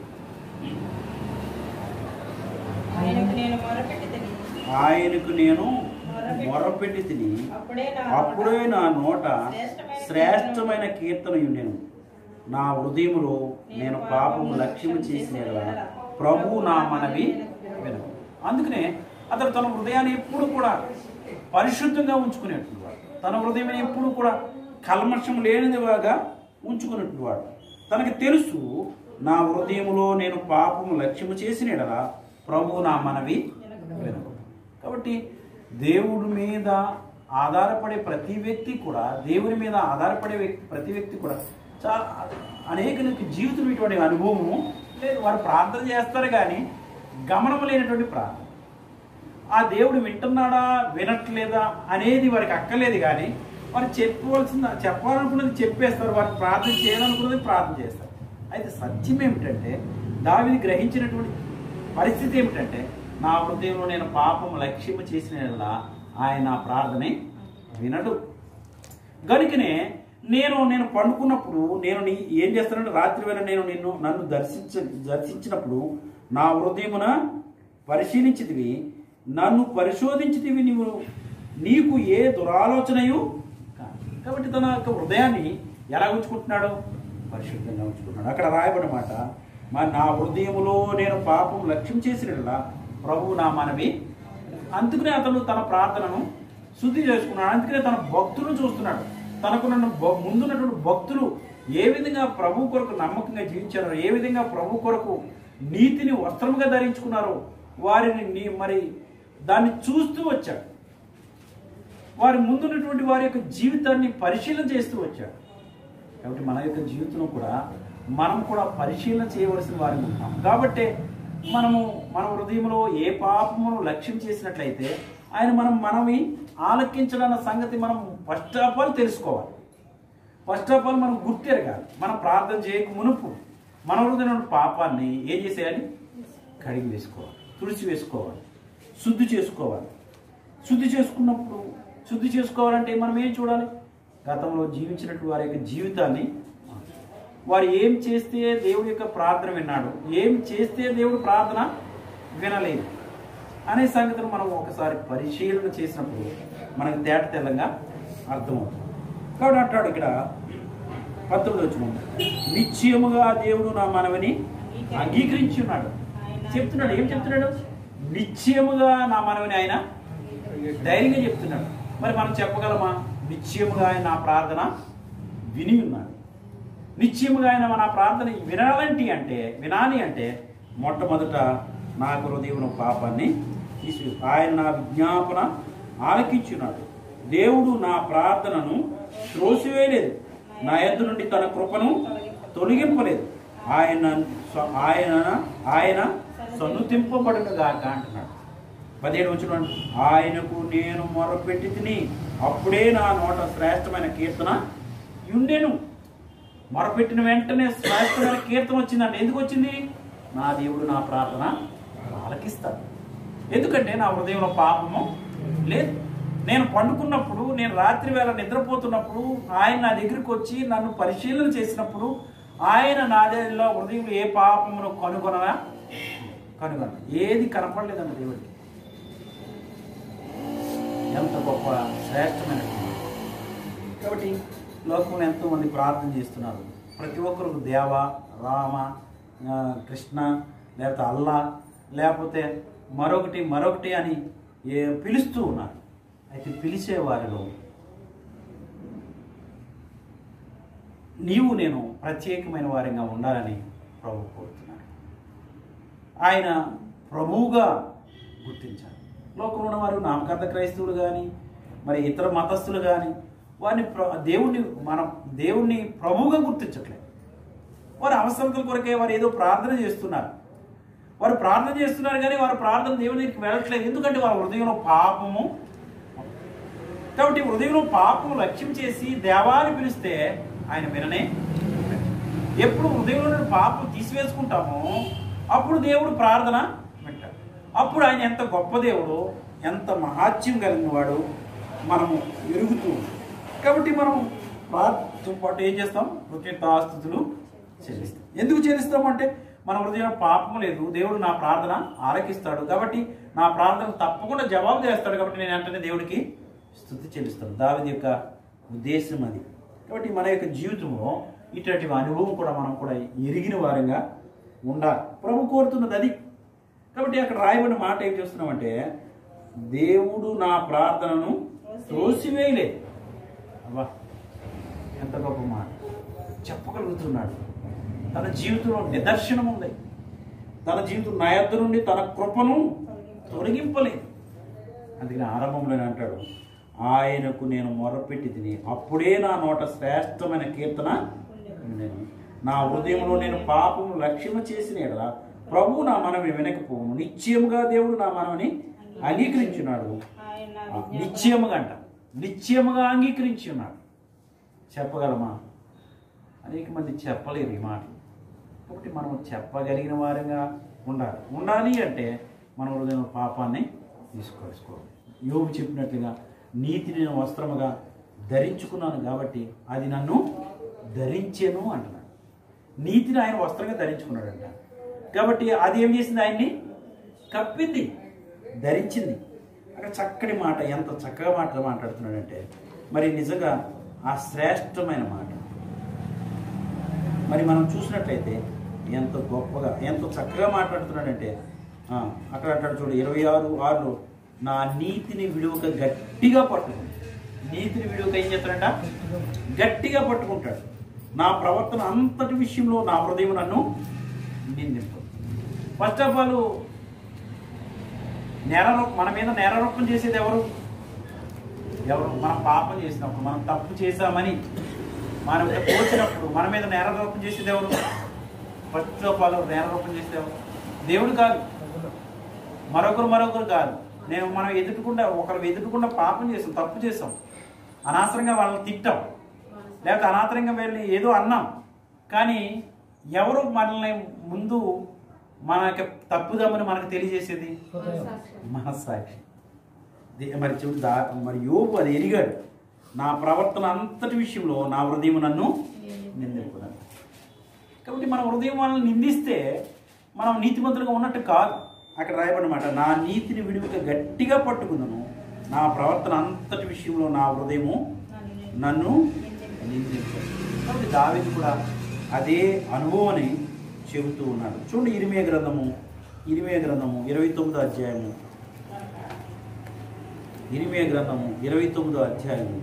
ఆయనకు నేను మొరపెట్టి తిని ఆయనకు నేను మొరపెట్టి తిని అప్పుడే నా అప్పుడే నా నోట శ్రేష్టమైన కీర్తన ఉండెను నా హృదయములో నేను పాపము లక్ష్యము చేసిన యెడల ప్రభు నా మనవి విను అందుకనే అతడు తన హృదయాన్ని ఎప్పుడు కూడా పరిశుద్ధంగా ఉంచుకునేటువంటి వాడు తన హృదయం ఎప్పుడు కూడా కల్మషం లేనిదిగా ఉంచుకునేటువంటి వాడు తనకి తెలుసు నా హృదయములో నేను పాపము లక్ష్యము చేసిన యెడల ప్రభు నా మనవి విను కాబట్టి దేవుడి మీద ఆధారపడే ప్రతి వ్యక్తి కూడా దేవుని మీద ఆధారపడే వ్యక్తి ప్రతి వ్యక్తి కూడా చాలా అనేక జీవితం ఇటువంటి అనుభవము లేదు వారు ప్రార్థన చేస్తారు కానీ గమనం లేనటువంటి ప్రార్థన ఆ దేవుడు వింటున్నాడా వినట్లేదా అనేది వారికి అక్కలేదు కానీ వారు చెప్పవలసిన చెప్పాలనుకున్నది చెప్పేస్తారు వారు ప్రార్థన చేయాలనుకున్నది ప్రార్థన చేస్తారు అయితే సత్యం ఏమిటంటే దావిది గ్రహించినటువంటి పరిస్థితి ఏమిటంటే నా హృదయంలో నేను పాపం లక్ష్యము చేసిన యెడల ఆయన నా ప్రార్థనే వినడు గనుకనే నేను నేను పండుకున్నప్పుడు నేను నీ ఏం చేస్తానంటే రాత్రి వేళ నేను నిన్ను నన్ను దర్శించ దర్శించినప్పుడు నా హృదయమున పరిశీలించితివి నన్ను పరిశోధించితివి నీవు నీకు ఏ దురాలోచనయు కాదు. కాబట్టి తన యొక్క హృదయాన్ని ఎలా ఉంచుకుంటున్నాడు పరిశుద్ధంగా ఉంచుకుంటున్నాడు అక్కడ రాయబడిన మాట మరి నా హృదయములో నేను పాపం లక్ష్యం చేసినట్లా ప్రభువు నా మనవి అందుకనే అతను తన ప్రార్థనను శుద్ధి చేసుకున్నాడు అందుకనే తన భక్తులను చూస్తున్నాడు తనకున్న భ- ముందున్నటువంటి భక్తులు ఏ విధంగా ప్రభు కొరకు నమ్మకంగా జీవించారో ఏ విధంగా ప్రభు కొరకు నీతిని వస్త్రముగా ధరించుకున్నారో వారిని నీ మరి దాన్ని చూస్తూ వచ్చాడు వారి ముందున్నటువంటి వారి యొక్క జీవితాన్ని పరిశీలన చేస్తూ వచ్చాడు కాబట్టి మన యొక్క జీవితంలో కూడా మనం కూడా పరిశీలన చేయవలసిన వారి ఉంటాం కాబట్టి మనము మన హృదయంలో ఏ పాపమును లక్ష్యం చేసినట్లయితే ఆయన మనం మనమి ఆలకించడన్న సంగతి మనం ఫస్ట్ ఆఫ్ ఆల్ తెలుసుకోవాలి ఫస్ట్ ఆఫ్ ఆల్ మనం గుర్తెరగాలి మనం ప్రార్థన చేయక మునుపు మన హృదయం పాపాన్ని ఏం చేసేయాలి కడిగి వేసుకోవాలి తుడిచి వేసుకోవాలి శుద్ధి చేసుకోవాలి శుద్ధి చేసుకున్నప్పుడు శుద్ధి చేసుకోవాలంటే మనం ఏం చూడాలి గతంలో జీవించినట్టు వారి యొక్క జీవితాన్ని వారు ఏం చేస్తే దేవుడి యొక్క ప్రార్థన విన్నాడు ఏం చేస్తే దేవుడు ప్రార్థన వినలేదు అనే సంగతిని మనం ఒకసారి పరిశీలన చేసినప్పుడు మనకు తేట తెల్లంగా అర్థమవుతుంది కాబట్టి అంటాడు ఇక్కడ పంతొమ్మిది వచ్చిన నిశ్చయముగా దేవుడు నా మనవని అంగీకరించి ఉన్నాడు చెప్తున్నాడు ఏం చెప్తున్నాడు నిశ్చయముగా నా మనవని ఆయన ధైర్యంగా చెప్తున్నాడు మరి మనం చెప్పగలమా నిశ్చయముగా ఆయన నా ప్రార్థన విని ఉన్నాడు నిశ్చయముగా ఆయన నా ప్రార్థన వినాలంటి అంటే వినాలి అంటే మొట్టమొదట నా హృదయం పాపాన్ని తీసి ఆయన నా విజ్ఞాపన ఆలకించున్నాడు దేవుడు నా ప్రార్థనను త్రోసివేయలేదు నా ఎద్దు నుండి తన కృపను తొలగింపలేదు ఆయన స్వ- ఆయన ఆయన సన్నుతింపబడునుగాక అంటున్నాడు పదిహేడు వచ్చిన ఆయనకు నేను మొరపెట్టి తిని అప్పుడే నా నోట శ్రేష్టమైన కీర్తన ఉండెను మొరపెట్టిన వెంటనే శ్రేష్టమైన కీర్తన వచ్చిందంటే ఎందుకు వచ్చింది నా దేవుడు నా ప్రార్థన ఆలకిస్తాడు ఎందుకంటే నా హృదయంలో పాపము లేదు నేను పండుకున్నప్పుడు నేను రాత్రి వేళ నిద్రపోతున్నప్పుడు ఆయన నా దగ్గరికి వచ్చి నన్ను పరిశీలన చేసినప్పుడు ఆయన నా దగ్గరలో హృదయంలో ఏ పాపమును కనుగొనగా కనుగొన ఏది కనపడలేదండి దేవుడికి ఎంత గొప్ప శ్రేష్టమైన కాబట్టి లోకంలో ఎంతో మంది ప్రార్థన చేస్తున్నారు ప్రతి ఒక్కరు దేవ రామ ఆ, కృష్ణ లేకపోతే అల్లా లేకపోతే మరొకటి మరొకటి అని ఏ పిలుస్తూ ఉన్నారు అయితే పిలిచే వారిలో నీవు నేను ప్రత్యేకమైన వారిగా ఉండాలని ప్రభు కోరుతున్నాడు ఆయన ప్రభువుగా గుర్తించాలి లోకంలో ఉన్న వారు నామకార్థ క్రైస్తవులు కానీ మరి ఇతర మతస్థులు కానీ వారిని ప్ర- దేవుణ్ణి మనం దేవుణ్ణి ప్రభువుగా గుర్తించట్లేదు వారి అవసరతల కొరకే వారు ఏదో ప్రార్థన చేస్తున్నారు వారు ప్రార్థన చేస్తున్నారు కానీ వారు ప్రార్థన దేవుని దగ్గరికి వెళ్ళట్లేదు ఎందుకంటే వారి హృదయంలో పాపము కాబట్టి హృదయంలో పాపము లక్ష్యం చేసి దేవాన్ని పిలిస్తే ఆయన విననే ఎప్పుడు హృదయంలో నుండి పాపం తీసివేసుకుంటామో అప్పుడు దేవుడు ప్రార్థన వింటాడు అప్పుడు ఆయన ఎంత గొప్ప దేవుడు ఎంత మహాత్యం కలిగిన వాడు మనము ఎరుగుతూ ఉంటాం. కాబట్టి మనం ప్రార్థనతో పాటు ఏం చేస్తాం కృతజ్ఞతాస్థుతులు చెల్లిస్తాం ఎందుకు చెల్లిస్తామంటే మన హృదయం పాపం లేదు దేవుడు నా ప్రార్థన ఆలకిస్తాడు కాబట్టి నా ప్రార్థన తప్పకుండా జవాబు చేస్తాడు కాబట్టి నేను వెంటనే దేవుడికి స్థుతి చెల్లిస్తాను దావిది యొక్క ఉద్దేశం అది కాబట్టి మన యొక్క జీవితంలో ఇటువంటి అనుభవం కూడా మనం కూడా ఎరిగిన వారంగా ఉండాలి ప్రభు కోరుతున్నది అది కాబట్టి అక్కడ రాయబడిన మాట ఏం చేస్తున్నామంటే దేవుడు నా ప్రార్థనను త్రోసివేయలేదు అబ్బా ఎంత గొప్ప మాట చెప్పగలుగుతున్నాడు తన జీవితంలో నిదర్శనం ఉంది తన జీవితం నా యొద్ద నుండి తన కృపను తొలగింపలేదు అందుకని ఆరంభంలోనే అంటాడు ఆయనకు నేను మొరపెట్టి తిని అప్పుడే నా నోట శ్రేష్టమైన కీర్తన ఉండెను. నా హృదయంలో నేను పాపము లక్ష్యము చేసిన ఎడల ప్రభు నా మనవి వినకపోము నిశ్చయముగా దేవుడు నా మనవిని అంగీకరించున్నాడు ఆయన నా ఆ, విజ్ఞాపన- నిశ్చయముగా అంట నిశ్చయముగా అంగీకరించి ఉన్నాడు చెప్పగలమా అనేక మంది చెప్పలేరు ఈ మాట కాబట్టి మనం చెప్పగలిగిన వారంగా ఉండాలి ఉండాలి అంటే మన హృదయం పాపాన్ని తీసుకోవాలి యోగు చెప్పినట్లుగా నీతిని నేను వస్త్రముగా ధరించుకున్నాను కాబట్టి అది నన్ను ధరించెను అంటున్నాడు నీతిని ఆయన వస్త్రంగా ధరించుకున్నాడంట కాబట్టి అది ఏం చేసింది ఆయన్ని కప్పింది ధరించింది అక్కడ చక్కటి మాట ఎంత చక్కగా మాట మాట్లాడుతున్నాడంటే మరి నిజంగా ఆ శ్రేష్టమైన మాట మరి మనం చూసినట్లయితే ఎంత గొప్పగా ఎంత చక్కగా మాట్లాడుతున్నాడంటే ఆ, అక్కడ అంటాడు చూడు ఇరవై ఆరు ఆరులో నా నీతిని విడువక గట్టిగా పట్టుకుంటాడు నీతిని విడువక ఏం చేస్తాడంట గట్టిగా పట్టుకుంటాడు నా ప్రవర్తన అంతటి విషయంలో నా హృదయం నన్ను నిందింపు ఫస్ట్ ఆఫ్ ఆల్ నేరారోప మన మీద నేరారోపణ చేసేది ఎవరు ఎవరు మనం పాపం చేసినప్పుడు మనం తప్పు చేశామని మన మీద పోసినప్పుడు మన మీద నేరారోపణ చేసేది ఎవరు ఫస్ట్ ఆఫ్ ఆల్ నేరారోపణ చేసేది ఎవరు దేవుడు కాదు మరొకరు మరొకరు కాదు నేను మనం ఎదుటికుండా ఒకరు ఎదుటికుండా పాపం చేసాం తప్పు చేసాం అనవసరంగా వాళ్ళని తిట్టాం లేకపోతే అనాథరంగా వెళ్ళి ఏదో అన్నాం కానీ ఎవరు మనల్ని ముందు మనకి తప్పుదామని మనకు తెలియజేసేది మనస్సాక్షి దే- మరి చూడు దా మరి యోపు అది ఎరిగాడు నా ప్రవర్తన అంతటి విషయంలో నా హృదయం నన్ను నిందింపున్నాను కాబట్టి మన హృదయం మనల్ని నిందిస్తే మనం నీతిమంతులుగా ఉన్నట్టు కాదు అక్కడ రాయబడినమాట నా నీతిని విడువక గట్టిగా పట్టుకుందను నా ప్రవర్తన అంతటి విషయంలో నా హృదయము నన్ను నిందించాడు కాబట్టి దావీదు కూడా అదే అనుభవాన్ని చెబుతూ ఉన్నాడు చూడండి ఇరిమే గ్రంథము ఇరిమే గ్రంథము ఇరవై తొమ్మిదో అధ్యాయము ఇరిమే గ్రంథము ఇరవై తొమ్మిదో అధ్యాయము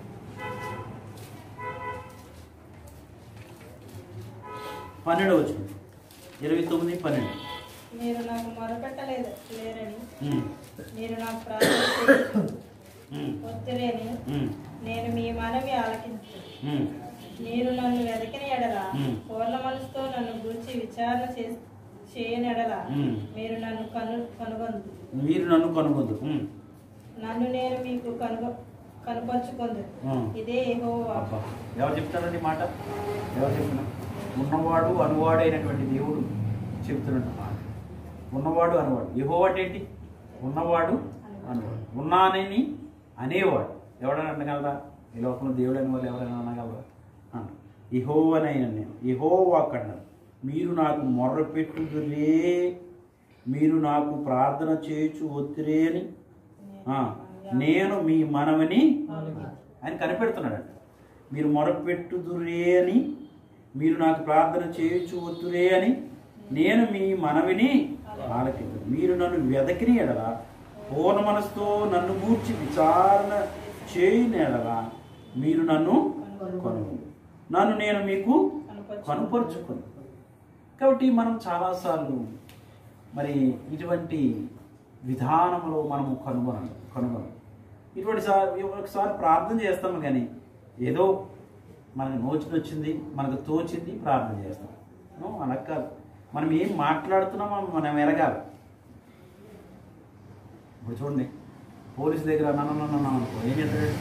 పన్నెండు వచ్చింది ఇరవై తొమ్మిది పన్నెండు మీరు నాకు మొరపెట్టలేదు లేరని ఉమ్, మీరు నాకు ప్రార్థన చేసి ఉమ్, వద్దులేని ఉమ్, నేను మీ మనవి ఆలకించు ఉమ్. మీరు నన్ను వెతకిన ఎడల మ్మ్. పూర్ణ మనసుతో నన్ను గురించి విచారణ చే- చేయని ఎడల మ్మ్. మీరు నన్ను కను కనుగొందు మీరు నన్ను కనుగొద్దు ఉమ్, నన్ను నేను మీకు కనుగొ కనుపరుచుకుందు ఉమ్. ఇదే యెహోవా అబ్బా ఎవరు చెప్తారండి ఈ మాట ఎవరు చెప్తున్నా ఉన్నవాడు అనువాడైనటువంటి దేవుడు చెప్తున్నట్టు మాట ఉన్నవాడు అనువాడు యహోవాడు ఏంటి ఉన్నవాడు అనువాడు ఉన్నానని అనేవాడు ఎవడని అనగలరా ఈ లోకంలో దేవుడు అని వాళ్ళు ఎవరైనా అనగలరా అంట ఇహోవనైన నేను ఇహోవా కన్నా మీరు నాకు మొర్రపెట్టుదురే మీరు నాకు ప్రార్థన చేయొచ్చు ఒత్తిరే అని ఆ, నేను మీ మనవని ఆయన కనిపెడుతున్నాడంట మీరు మొరపెట్టుదురే అని మీరు నాకు ప్రార్థన చేయొచ్చు వద్దురే అని నేను మీ మనవిని ఆలకిద్దు మీరు నన్ను వెదకిని ఎడల పూర్ణ మనసుతో నన్ను గూర్చి విచారణ చేయని ఎడల మీరు నన్ను కనుగొను నన్ను నేను మీకు కనుపరుచుకుని కాబట్టి మనం చాలాసార్లు మరి ఇటువంటి విధానంలో మనము కనుగొనాలి కనుగొనాలి ఇటువంటి సార్ ఒకసారి ప్రార్థన చేస్తాము కానీ ఏదో మనకు నోచింది వచ్చింది మనకు తోచింది ప్రార్థన చేస్తాం నో, అలా కాదు మనం ఏం మాట్లాడుతున్నామో మనం ఎరగాలి ఇప్పుడు చూడండి పోలీసు దగ్గర నన్ను నన్ను నన్ను అనుకో ఏం చేస్తాడు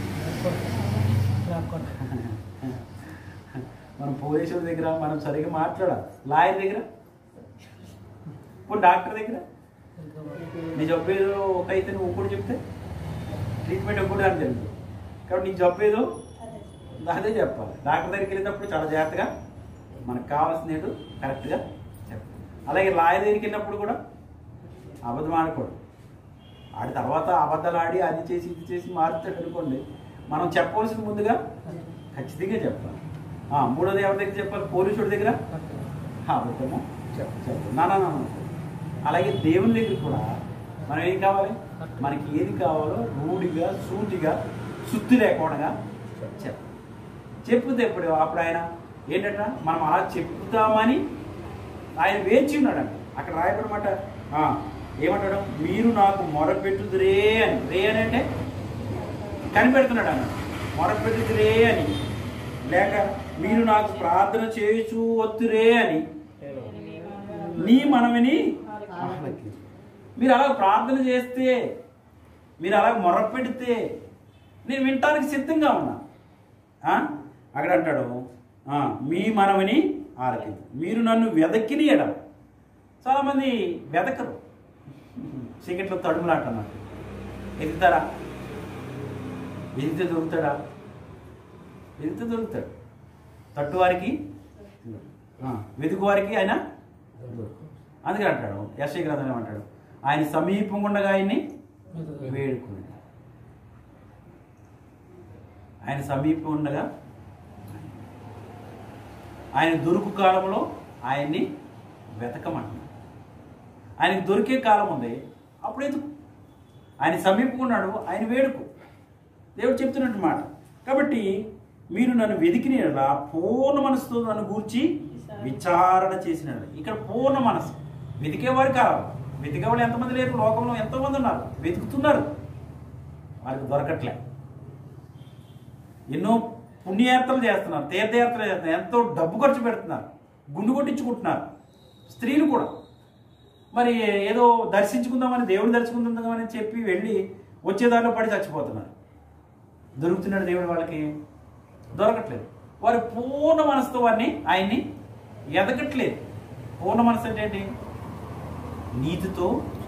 మనం పోలీసుల దగ్గర మనం సరిగ్గా మాట్లాడాలి లాయర్ దగ్గర ఇప్పుడు డాక్టర్ దగ్గర నీ జబ్బు ఏదో ఒక అయితే నువ్వు ఒకటి చెప్తే ట్రీట్మెంట్ ఒకటి అని తెలుసు కాబట్టి నీ జబ్బు ఏదో అదే చెప్పాలి డాక్టర్ దగ్గరికి వెళ్ళినప్పుడు చాలా జాగ్రత్తగా మనకు కావాల్సిన ఏదో కరెక్ట్గా చెప్పాలి అలాగే లాయర్ దగ్గరికి వెళ్ళినప్పుడు కూడా అబద్ధం ఆడకూడదు ఆడి తర్వాత అబద్ధాలు ఆడి అది చేసి ఇది చేసి మారుతాడు అనుకోండి మనం చెప్పవలసిన ముందుగా ఖచ్చితంగా చెప్పాలి ఆ, మూడోది ఎవరి దగ్గర చెప్పాలి పోలీసుడి దగ్గర అబద్ధము చెప్పాలి నా నా, నా, నా. అలాగే దేవుని దగ్గర కూడా మనం ఏం కావాలి మనకి ఏది కావాలో రూఢిగా సూటిగా శుద్ధి లేకుండా చెప్పాలి చెప్పుతే ఇప్పుడు అప్పుడు ఆయన ఏంటంట మనం అలా చెప్తామని ఆయన వేచి ఉన్నాడంట అక్కడ రాయబడమాట ఆ, ఏమంటాడు మీరు నాకు మొరపెట్టుదురే అని రే అని అంటే కనిపెడుతున్నాడు అన్న మొరపెట్టుదురే అని లేక మీరు నాకు ప్రార్థన చేయొచ్చు వద్దురే అని నీ మనవిని ఆలకించు. మీరు అలా ప్రార్థన చేస్తే మీరు అలా మొరపెడితే నేను వినటానికి సిద్ధంగా ఉన్నా ఆ? అక్కడ అంటాడు ఆ, మీ మనవిని ఆలకించు మీరు నన్ను వెదకిని ఎడలు చాలామంది వెదకరు చీకట్లో తడుములాట అన్నట్టు ఎదుగుతారా ఎదిగితే దొరుకుతాడా ఎదిగితే దొరుకుతాడు తట్టు వారికి ఆ, వెతుకు వారికి ఆయన అందుకని అంటాడు యశ్వ గ్రంథం ఏమంటాడు ఆయన సమీపంగా ఉండగా ఆయన్ని వేడుకుని ఆయన సమీపం ఉండగా ఆయన దొరుకు కాలంలో ఆయన్ని వెతకమంటున్నాడు ఆయనకి దొరికే కాలం ఉంది అప్పుడు ఎందుకు ఆయన సమీపంగా ఉన్నాడు ఆయన వేడుకు దేవుడు చెప్తున్నట్టు మాట కాబట్టి మీరు నన్ను వెతికిన యెడల పూర్ణ మనసుతో నన్ను గూర్చి విచారణ చేసిన యెడల. ఇక్కడ పూర్ణ మనసు వెతికేవారు కావాలి వెతికేవాళ్ళు ఎంతమంది లేరు లోకంలో ఎంతోమంది ఉన్నారు వెతుకుతున్నారు వారికి దొరకట్లే ఎన్నో పుణ్యయాత్రలు చేస్తున్నారు తీర్థయాత్రలు చేస్తున్నారు ఎంతో డబ్బు ఖర్చు పెడుతున్నారు గుండు కొట్టించుకుంటున్నారు స్త్రీలు కూడా మరి ఏదో దర్శించుకుందామని దేవుడు దర్శించుకుందామని చెప్పి వెళ్ళి వచ్చేదారిలో పడి చచ్చిపోతున్నారు దొరుకుతున్నాడు దేవుడు వాళ్ళకి దొరకట్లేదు వారు పూర్ణ మనసుతో వారిని ఆయన్ని ఎదగట్లేదు పూర్ణ మనసు అంటే ఏంటి నీతితో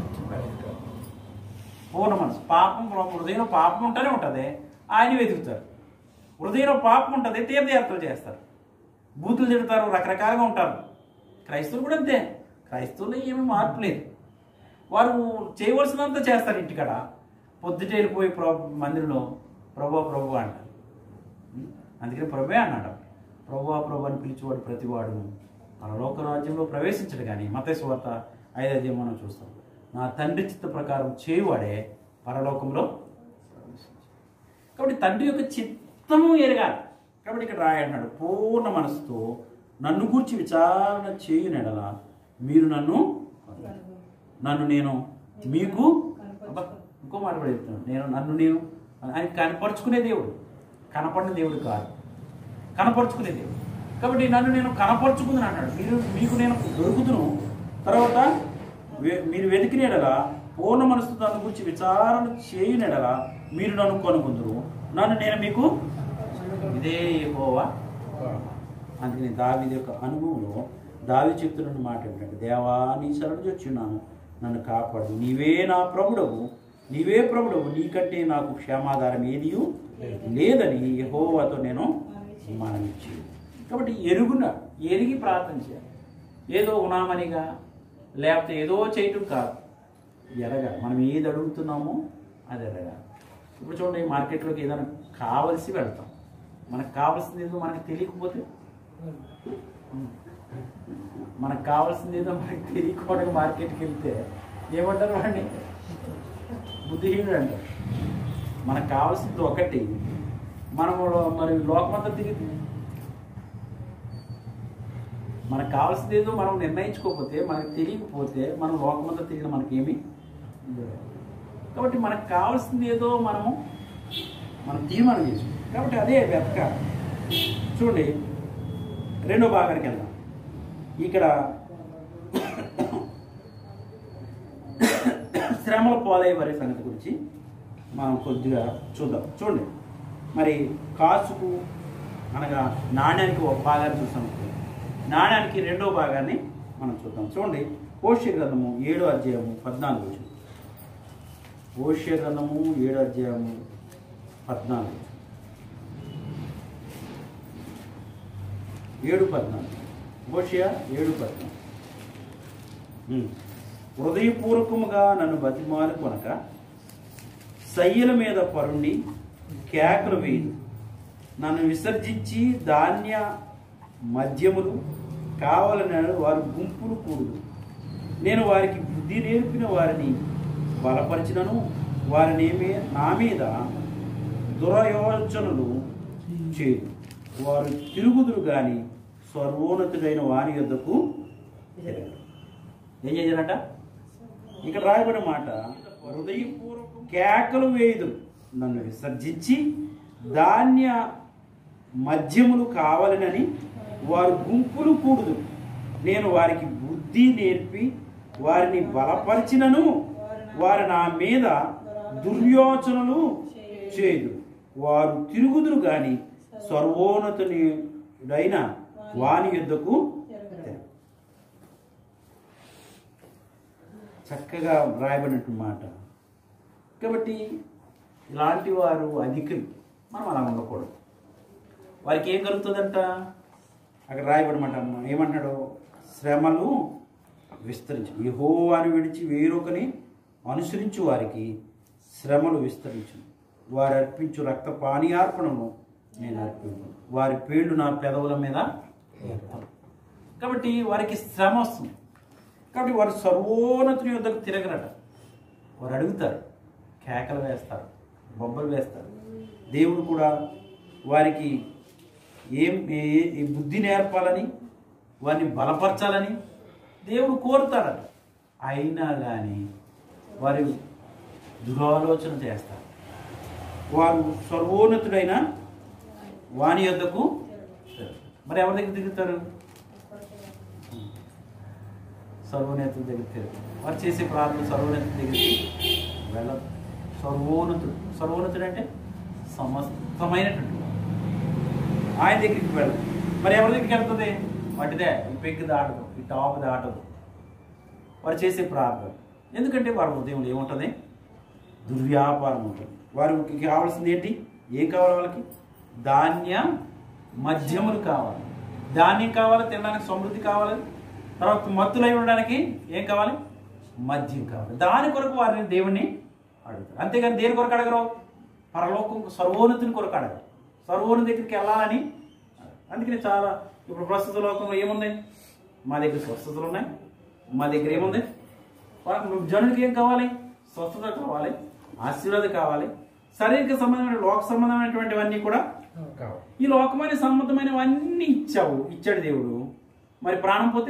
పూర్ణ మనసు పాపం హృదయంలో పాపం ఉంటూనే ఉంటుంది ఆయన వెతుకుతారు హృదయంలో పాపం ఉంటుంది తీర్థయాత్రలు చేస్తారు బూతులు తిడతారు రకరకాలుగా ఉంటారు క్రైస్తవులు కూడా అంతే క్రైస్తవులు ఏమీ మార్పు లేదు వారు చేయవలసినంత చేస్తారు ఇంటికాడ పొద్దుట వెళ్ళిపోయి ప్రభు మందిరంలో ప్రభు ప్రభు అంటారు ఉం? అందుకని ప్రభే అన్నాడు ప్రభు ప్రభు అని పిలిచేవాడు ప్రతివాడు పరలోక రాజ్యంలో ప్రవేశించడు కానీ మతేశ్వార్త ఐదైదు మనం చూస్తాం నా తండ్రి చిత్త ప్రకారం చేయువాడే పరలోకంలో ప్రవేశించడు కాబట్టి తండ్రి యొక్క చిత్తము ఎరగాలి కాబట్టి ఇక్కడ రాయన్నాడు పూర్ణ మనసుతో నన్ను గూర్చి విచారణ చేయునెడల మీరు నన్ను నన్ను నేను మీకు అబ్బా, ఇంకో మాట కూడా చెప్తున్నాను నేను నన్ను నేను ఆయన కనపరుచుకునే దేవుడు కనపడిన దేవుడు కాదు కనపరుచుకునే దేవుడు కాబట్టి నన్ను నేను కనపరుచుకుందని అన్నాడు మీరు మీకు నేను దొరుకుతును తర్వాత వే- మీరు వెతికినేడలా పూర్ణ మనసుతో నన్ను గురించి విచారణ చేయునెడలా మీరు నన్ను కనుగొందురు నన్ను నేను మీకు ఇదే యెహోవా అందుకని దావిది యొక్క అనుభవంలో దావి చెప్తున్న మాట ఏంటంటే దేవా నీ శరణు చొచ్చున్నాను నన్ను కాపాడు నీవే నా ప్రభుడవు నీవే ప్రభుడవు నీకంటే నాకు క్షేమాధారం ఏది లేదని యెహోవాతో నేను మనమిచ్చి కాబట్టి ఎరుగున ఎరిగి ప్రార్థన చేయాలి ఏదో ఉన్నామనిగా లేకపోతే ఏదో చేయటం కాదు ఎరగా మనం ఏది అడుగుతున్నామో అది ఎరగా ఇప్పుడు చూడండి మార్కెట్లోకి ఏదైనా కావలసి వెళ్తాం మనకు కావాల్సింది ఏదో మనకు తెలియకపోతే మనకు కావాల్సింది ఏదో మనకు తెలియకుండా మార్కెట్కి వెళ్తే ఏమంటారు వాడిని బుద్ధిహీనుడు అంటారు మనకు కావాల్సింది ఒకటి మనము మరి లోకమంతా తిరిగి మనకు కావాల్సింది ఏదో మనం నిర్ణయించుకోకపోతే మనకు తెలియకపోతే మనం లోకమంతా తిరిగిన మనకేమి ఉండదు. కాబట్టి మనకు కావాల్సింది ఏదో మనము మనం తీర్మానం చేసుకుంటాం కాబట్టి అదే వెతక చూడండి రెండో భాగానికి వెళ్దాం ఇక్కడ శ్రమల పాలయ్యే వారి సంగతి గురించి మనం కొద్దిగా చూద్దాం చూడండి మరి కాసుకు అనగా నాణ్యానికి ఒక భాగాన్ని చూసాం నాణ్యానికి రెండో భాగాన్ని మనం చూద్దాం చూడండి ఓష్య గ్రంథము ఏడో అధ్యాయము పద్నాలుగు వచ్చింది ఓష్య గ్రంథము ఏడో అధ్యాయము పద్నాలుగు ఏడు పద్నాలుగు ఓషియ ఏడు పద్నాలుగు ఉమ్. హృదయపూర్వకముగా నన్ను బతిమాలు కొనక సయ్యల మీద పరుండి కేకలు వేయదు నన్ను విసర్జించి ధాన్య మద్యములు కావాలని వారు గుంపులు కూడదు నేను వారికి బుద్ధి నేర్పిన వారిని బలపరిచినను వారినేమి నా మీద దురయోచనలు చేయదు వారు తిరుగుదురు గాని సర్వోన్నతుడైన వాని యొద్దకు తిరగరు. ఏం చేయాలంట ఇక్కడ రాయబడిన మాట హృదయపూర్వకం కేకలు వేయుదు నన్ను విసర్జించి ధాన్య మద్యములు కావాలనని వారు గుంపులు కూడుదు నేను వారికి బుద్ధి నేర్పి వారిని బలపరిచినను వారు నా మీద దుర్యోచనలు చేయదు వారు తిరుగుదురు గాని సర్వోన్నతుడైన వాని యుద్ధకు తిరగరు. చక్కగా రాయబడినట్టు మాట కాబట్టి ఇలాంటి వారు అధికులు మనం అలా ఉండకూడదు వారికి ఏం కలుగుతుందంట అక్కడ రాయబడమాట ఏమంటున్నాడు శ్రమలు విస్తరించు యెహోవాను విడిచి వేరొకని అనుసరించు వారికి శ్రమలు విస్తరించు వారు అర్పించు రక్త పానీయార్పణము నేను అర్పించను వారి పేర్లు నా పెదవుల మీద వేస్తాను. కాబట్టి వారికి శ్రమ వస్తుంది కాబట్టి వారు సర్వోన్నతుని యొద్దకు తిరగరట వారు అడుగుతారు కేకలు వేస్తారు బొబ్బలు వేస్తారు దేవుడు కూడా వారికి ఏం ఏ- ఏ బుద్ధి నేర్పాలని వారిని బలపరచాలని దేవుడు కోరుతాడట అయినా కానీ వారు దురాలోచన చేస్తారు వారు సర్వోన్నతుడైన వాని యొద్దకు మరి ఎవరి దగ్గర తిరుగుతారు సర్వోన్నతుల దగ్గర తిరగదు వారు చేసే ప్రార్థన సర్వోన్నతుల దగ్గరికి వెళ్ళదు సర్వోన్నతుడు సర్వోన్నతుడు అంటే సమస్తమైనటువంటి వాడు. ఆయన దగ్గరికి వెళ్ళదు మరి ఎవరి దగ్గరికి వెళ్తుంది వాటిదే ఈ పెగ్గు దాటదు ఈ టాప్ దాటదు వారు చేసే ప్రార్థన ఎందుకంటే వారి ఉదయం ఏముంటుంది దుర్వ్యాపారం ఉంటుంది వారికి కావాల్సింది ఏంటి ఏం కావాలి వాళ్ళకి ధాన్య మద్యములు కావాలి ధాన్యం కావాలి తినడానికి సమృద్ధి కావాలి తర్వాత మత్తులై ఉండడానికి ఏం కావాలి మద్యం కావాలి దాని కొరకు వారిని దేవుణ్ణి అడుగుతారు అంతేగాని దేని కొరకు అడగరు పరలోకం సర్వోన్నతిని కొరకు అడగరు సర్వోన్నతి దగ్గరికి వెళ్ళాలని అందుకని చాలా ఇప్పుడు ప్రస్తుత లోకంలో ఏముంది మా దగ్గర స్వస్థతలు ఉన్నాయి మా దగ్గర ఏముంది వాళ్ళకి జనుడికి ఏం కావాలి స్వస్థత కావాలి ఆశీర్వాదం కావాలి శారీరక సంబంధమైన లోక సంబంధమైనటువంటివన్నీ కూడా ఈ లోకమైన సంబంధమైనవన్నీ ఇచ్చావు ఇచ్చాడు దేవుడు మరి ప్రాణం పోతే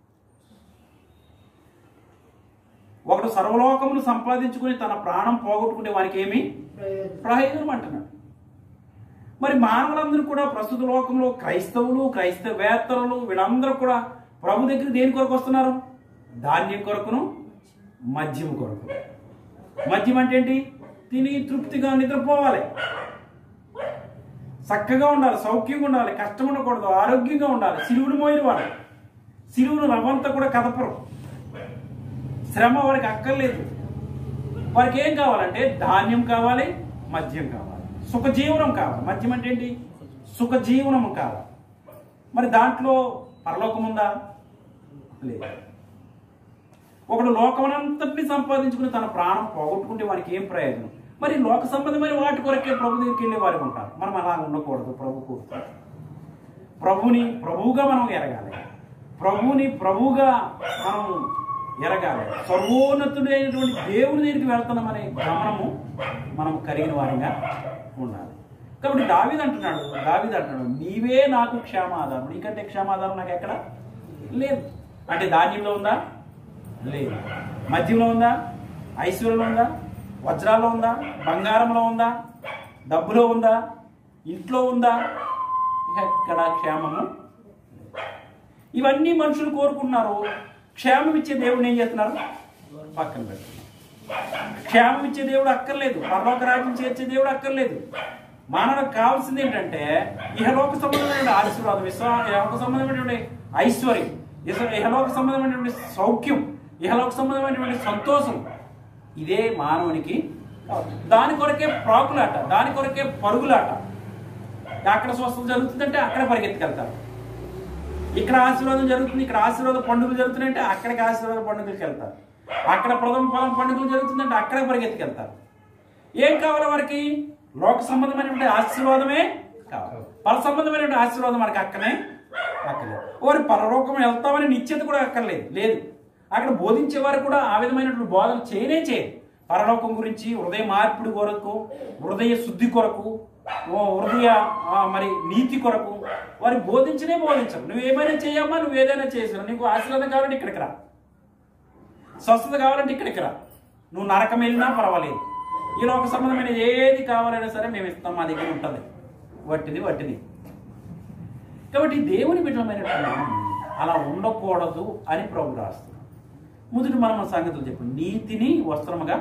ఒకడు సర్వలోకమును సంపాదించుకుని తన ప్రాణం పోగొట్టుకుంటే వానికి ఏమి ప్రయోజనం అంటున్నాడు మరి మానవులందరూ కూడా ప్రస్తుత లోకంలో క్రైస్తవులు క్రైస్తవేత్తరులు వీళ్ళందరూ కూడా ప్రభు దగ్గర దేని కొరకు వస్తున్నారు ధాన్యం కొరకును మద్యం కొరకు మద్యం అంటే ఏంటి తిని తృప్తిగా నిద్రపోవాలి చక్కగా ఉండాలి సౌఖ్యంగా ఉండాలి కష్టం ఉండకూడదు ఆరోగ్యంగా ఉండాలి సిలువును మోయిన వాడు సిలువును రవ్వంతా కూడా కదపరు శ్రమ వారికి అక్కర్లేదు వారికి ఏం కావాలంటే ధాన్యం కావాలి మద్యం కావాలి సుఖజీవనం కావాలి మద్యం అంటే ఏంటి సుఖజీవనం కావాలి మరి దాంట్లో పరలోకం ఉందా లేదు ఒకడు లోకమనంతటిని సంపాదించుకుని తన ప్రాణం పోగొట్టుకుంటే వానికి ఏం ప్రయోజనం మరి లోక సంబంధమైన వాటి కొరకే ప్రభు దగ్గరికి వెళ్ళే వారికి ఉంటారు మనం అలా ఉండకూడదు ప్రభు కోరుతారు ప్రభుని ప్రభువుగా మనం ఎరగాలి ప్రభువుని ప్రభువుగా మనం ఎరగాలి సర్వోన్నతుడైనటువంటి దేవుని దగ్గరికి వెళ్తున్నామనే గమనము మనం కలిగిన వారిగా ఉండాలి కాబట్టి దావిది అంటున్నాడు దావిది అంటున్నాడు నీవే నాకు క్షేమాధారం నీకంటే క్షేమాధారం నాకు ఎక్కడ లేదు అంటే ధాన్యంలో ఉందా లేదు మద్యంలో ఉందా ఐశ్వర్యంలో ఉందా వజ్రాల్లో ఉందా బంగారంలో ఉందా డబ్బులో ఉందా ఇంట్లో ఉందా ఎక్కడ క్షేమము ఇవన్నీ మనుషులు కోరుకుంటున్నారు క్షేమం ఇచ్చే దేవుడిని ఏం చేస్తున్నారు పక్కన పెడుతున్నారు క్షేమం ఇచ్చే దేవుడు అక్కర్లేదు పరలోక రాజ్యం చేర్చే దేవుడు అక్కర్లేదు మానవులకు కావాల్సింది ఏంటంటే ఇహలోక సంబంధమైన ఆశీర్వాదం విశ్వా ఇహలోక సంబంధమైనటువంటి ఐశ్వర్యం ఇహ- ఇహలోక సంబంధమైనటువంటి సౌఖ్యం ఇహలోక సంబంధమైనటువంటి సంతోషం ఇదే మానవునికి కావాలి. దాని కొరకే ప్రాకులాట దాని కొరకే పరుగులాట అక్కడ స్వస్థత జరుగుతుందంటే అక్కడ పరిగెత్తుకెళ్తారు ఇక్కడ ఆశీర్వాదం జరుగుతుంది ఇక్కడ ఆశీర్వాద పండుగలు జరుగుతున్నాయంటే అక్కడికి ఆశీర్వాద పండుగలకు వెళ్తారు అక్కడ ప్రథమ ఫలం పండుగలు జరుగుతుందంటే అక్కడికి పరిగెత్తుకెళ్తారు ఏం కావాలి వారికి లోక సంబంధమైనటువంటి ఆశీర్వాదమే కావాలి పర సంబంధమైనటువంటి ఆశీర్వాదం మనకి అక్కనే అక్కర్లేదు వారి పరలోకం వెళ్తామని నిశ్చిత కూడా అక్కర్లేదు లేదు అక్కడ బోధించే వారు కూడా ఆ విధమైనటువంటి బోధన చేయనే చేయరు పరలోకం గురించి హృదయ మార్పిడి కొరకు హృదయ శుద్ధి కొరకు ఓ హృదయ ఆ, మరి నీతి కొరకు వారి బోధించనే బోధించరు నువ్వు ఏమైనా చేయమ్మా నువ్వు ఏదైనా చేసినా నీకు ఆశీర్వాదం కావాలంటే ఇక్కడికి రా స్వస్థత కావాలంటే ఇక్కడికి రా నువ్వు నరకం వెళ్ళినా పర్వాలేదు ఈ లోక సంబంధమైన ఏది కావాలైనా సరే మేము ఇస్తాం మా దగ్గర ఉంటుంది వట్టిది వట్టిది కాబట్టి దేవుని బిడ్డలమైనటువంటి మనం అలా ఉండకూడదు అని ప్రభు రాస్తున్నాం మొదటి మనం మన సంగతులు చెప్పు నీతిని వస్త్రముగా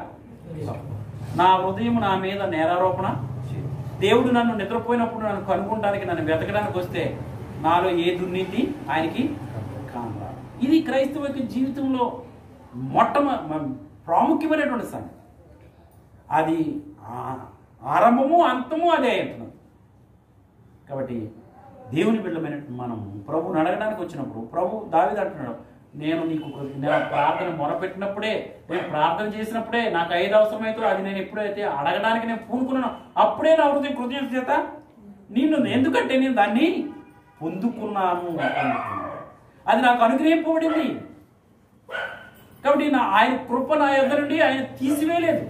నా హృదయం నా మీద నేరారోపణ దేవుడు నన్ను నిద్రపోయినప్పుడు నన్ను కనుగొనడానికి నన్ను వెతకడానికి వస్తే నాలో ఏ దుర్నీతి ఆయనకి కానరాదు ఇది క్రైస్తవ యొక్క జీవితంలో మొట్టమ మ- ప్రాముఖ్యమైనటువంటి సంగతి అది ఆ- ఆరంభము అంతము అదే అంటున్నది కాబట్టి దేవుని బిడ్డమైన మనం ప్రభుని అడగడానికి వచ్చినప్పుడు ప్రభు దావిది అంటున్నాడు నేను నీకు కృ- నేను ప్రార్థన మొరపెట్టినప్పుడే నేను ప్రార్థన చేసినప్పుడే నాకు ఐదు అవసరమైతే అది నేను ఎప్పుడైతే అడగడానికి నేను పూనుకున్నాను అప్పుడే నా హృదయం కృతజ్ఞత చేత నిన్ను ఎందుకంటే నేను దాన్ని పొందుకున్నాను పొందుకున్నాను. అది నాకు అనుగ్రహింపబడింది కాబట్టి నా ఆయన కృప నా యొద్ద నుండి ఆయన తీసివేయలేదు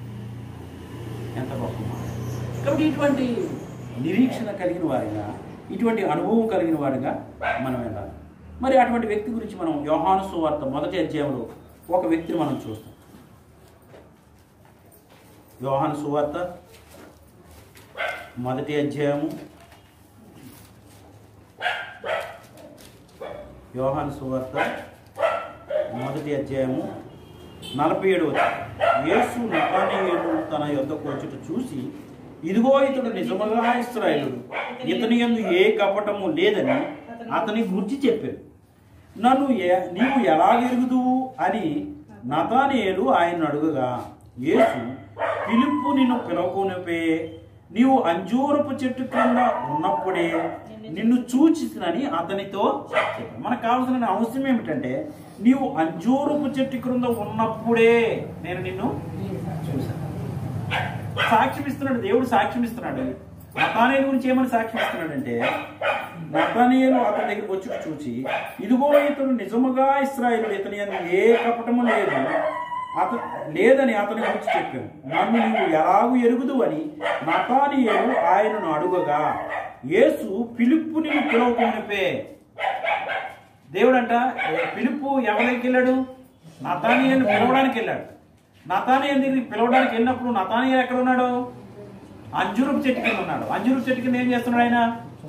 ఎంత గొప్ప మాట. కాబట్టి ఇటువంటి నిరీక్షణ కలిగిన వారిగా ఇటువంటి అనుభవం కలిగిన వారిగా మనం వెళ్ళాలి మరి అటువంటి వ్యక్తి గురించి మనం యోహాను సువార్త మొదటి అధ్యాయంలో ఒక వ్యక్తిని మనం చూస్తాం యోహాను సువార్త మొదటి అధ్యాయము యోహాను సువార్త మొదటి అధ్యాయము నలభై ఏడు యేసు నతానీయులు తన యొద్దకు వచ్చుట చూసి ఇదిగో ఇతడు నిజముగా ఇస్రాయేలుడు ఇతని యందు ఏ కపటము లేదని అతని గురించి చెప్పాడు నన్ను ఏ- నీవు ఎలాగెరుగుదువు అని నతానియేలు ఆయన అడుగగా యేసు పిలుపు నిన్ను పిలవకునిపే నీవు అంజూరపు చెట్టు క్రింద ఉన్నప్పుడే నిన్ను చూచినని అతనితో చెప్పాడు. మనకు కావాల్సిన అవసరం ఏమిటంటే నీవు అంజూరపు చెట్టు క్రింద ఉన్నప్పుడే నేను నిన్ను చూశాను సాక్ష్యం ఇస్తున్నాడు దేవుడు సాక్ష్యం ఇస్తున్నాడు నతానేలు గురించి ఏమని సాక్ష్యం ఇస్తున్నాడంటే నతానేలు అతని దగ్గరికి వచ్చి చూచి ఇదిగో ఇతడు నిజముగా ఇస్రాయేలు ఇతని యందు ఏ కపటము లేదు అత లేదని అతని గురించి చెప్పాను నన్ను నీవు ఎలాగూ ఎరుగుదు అని నతానియేలు ఆయనను అడుగగా యేసు పిలుపు నిన్ను పిలవకునిపే దేవుడంట పిలుపు ఎవరికి వెళ్ళాడు నతానియల్ని పిలవడానికి వెళ్ళాడు నతానియల్ దగ్గరికి పిలవడానికి వెళ్ళినప్పుడు నతానియల్ ఎక్కడ ఉన్నాడు అంజురుపు చెట్టు కింద ఉన్నాడు అంజురుపు చెట్టు కింద ఏం చేస్తున్నాడు ఆయన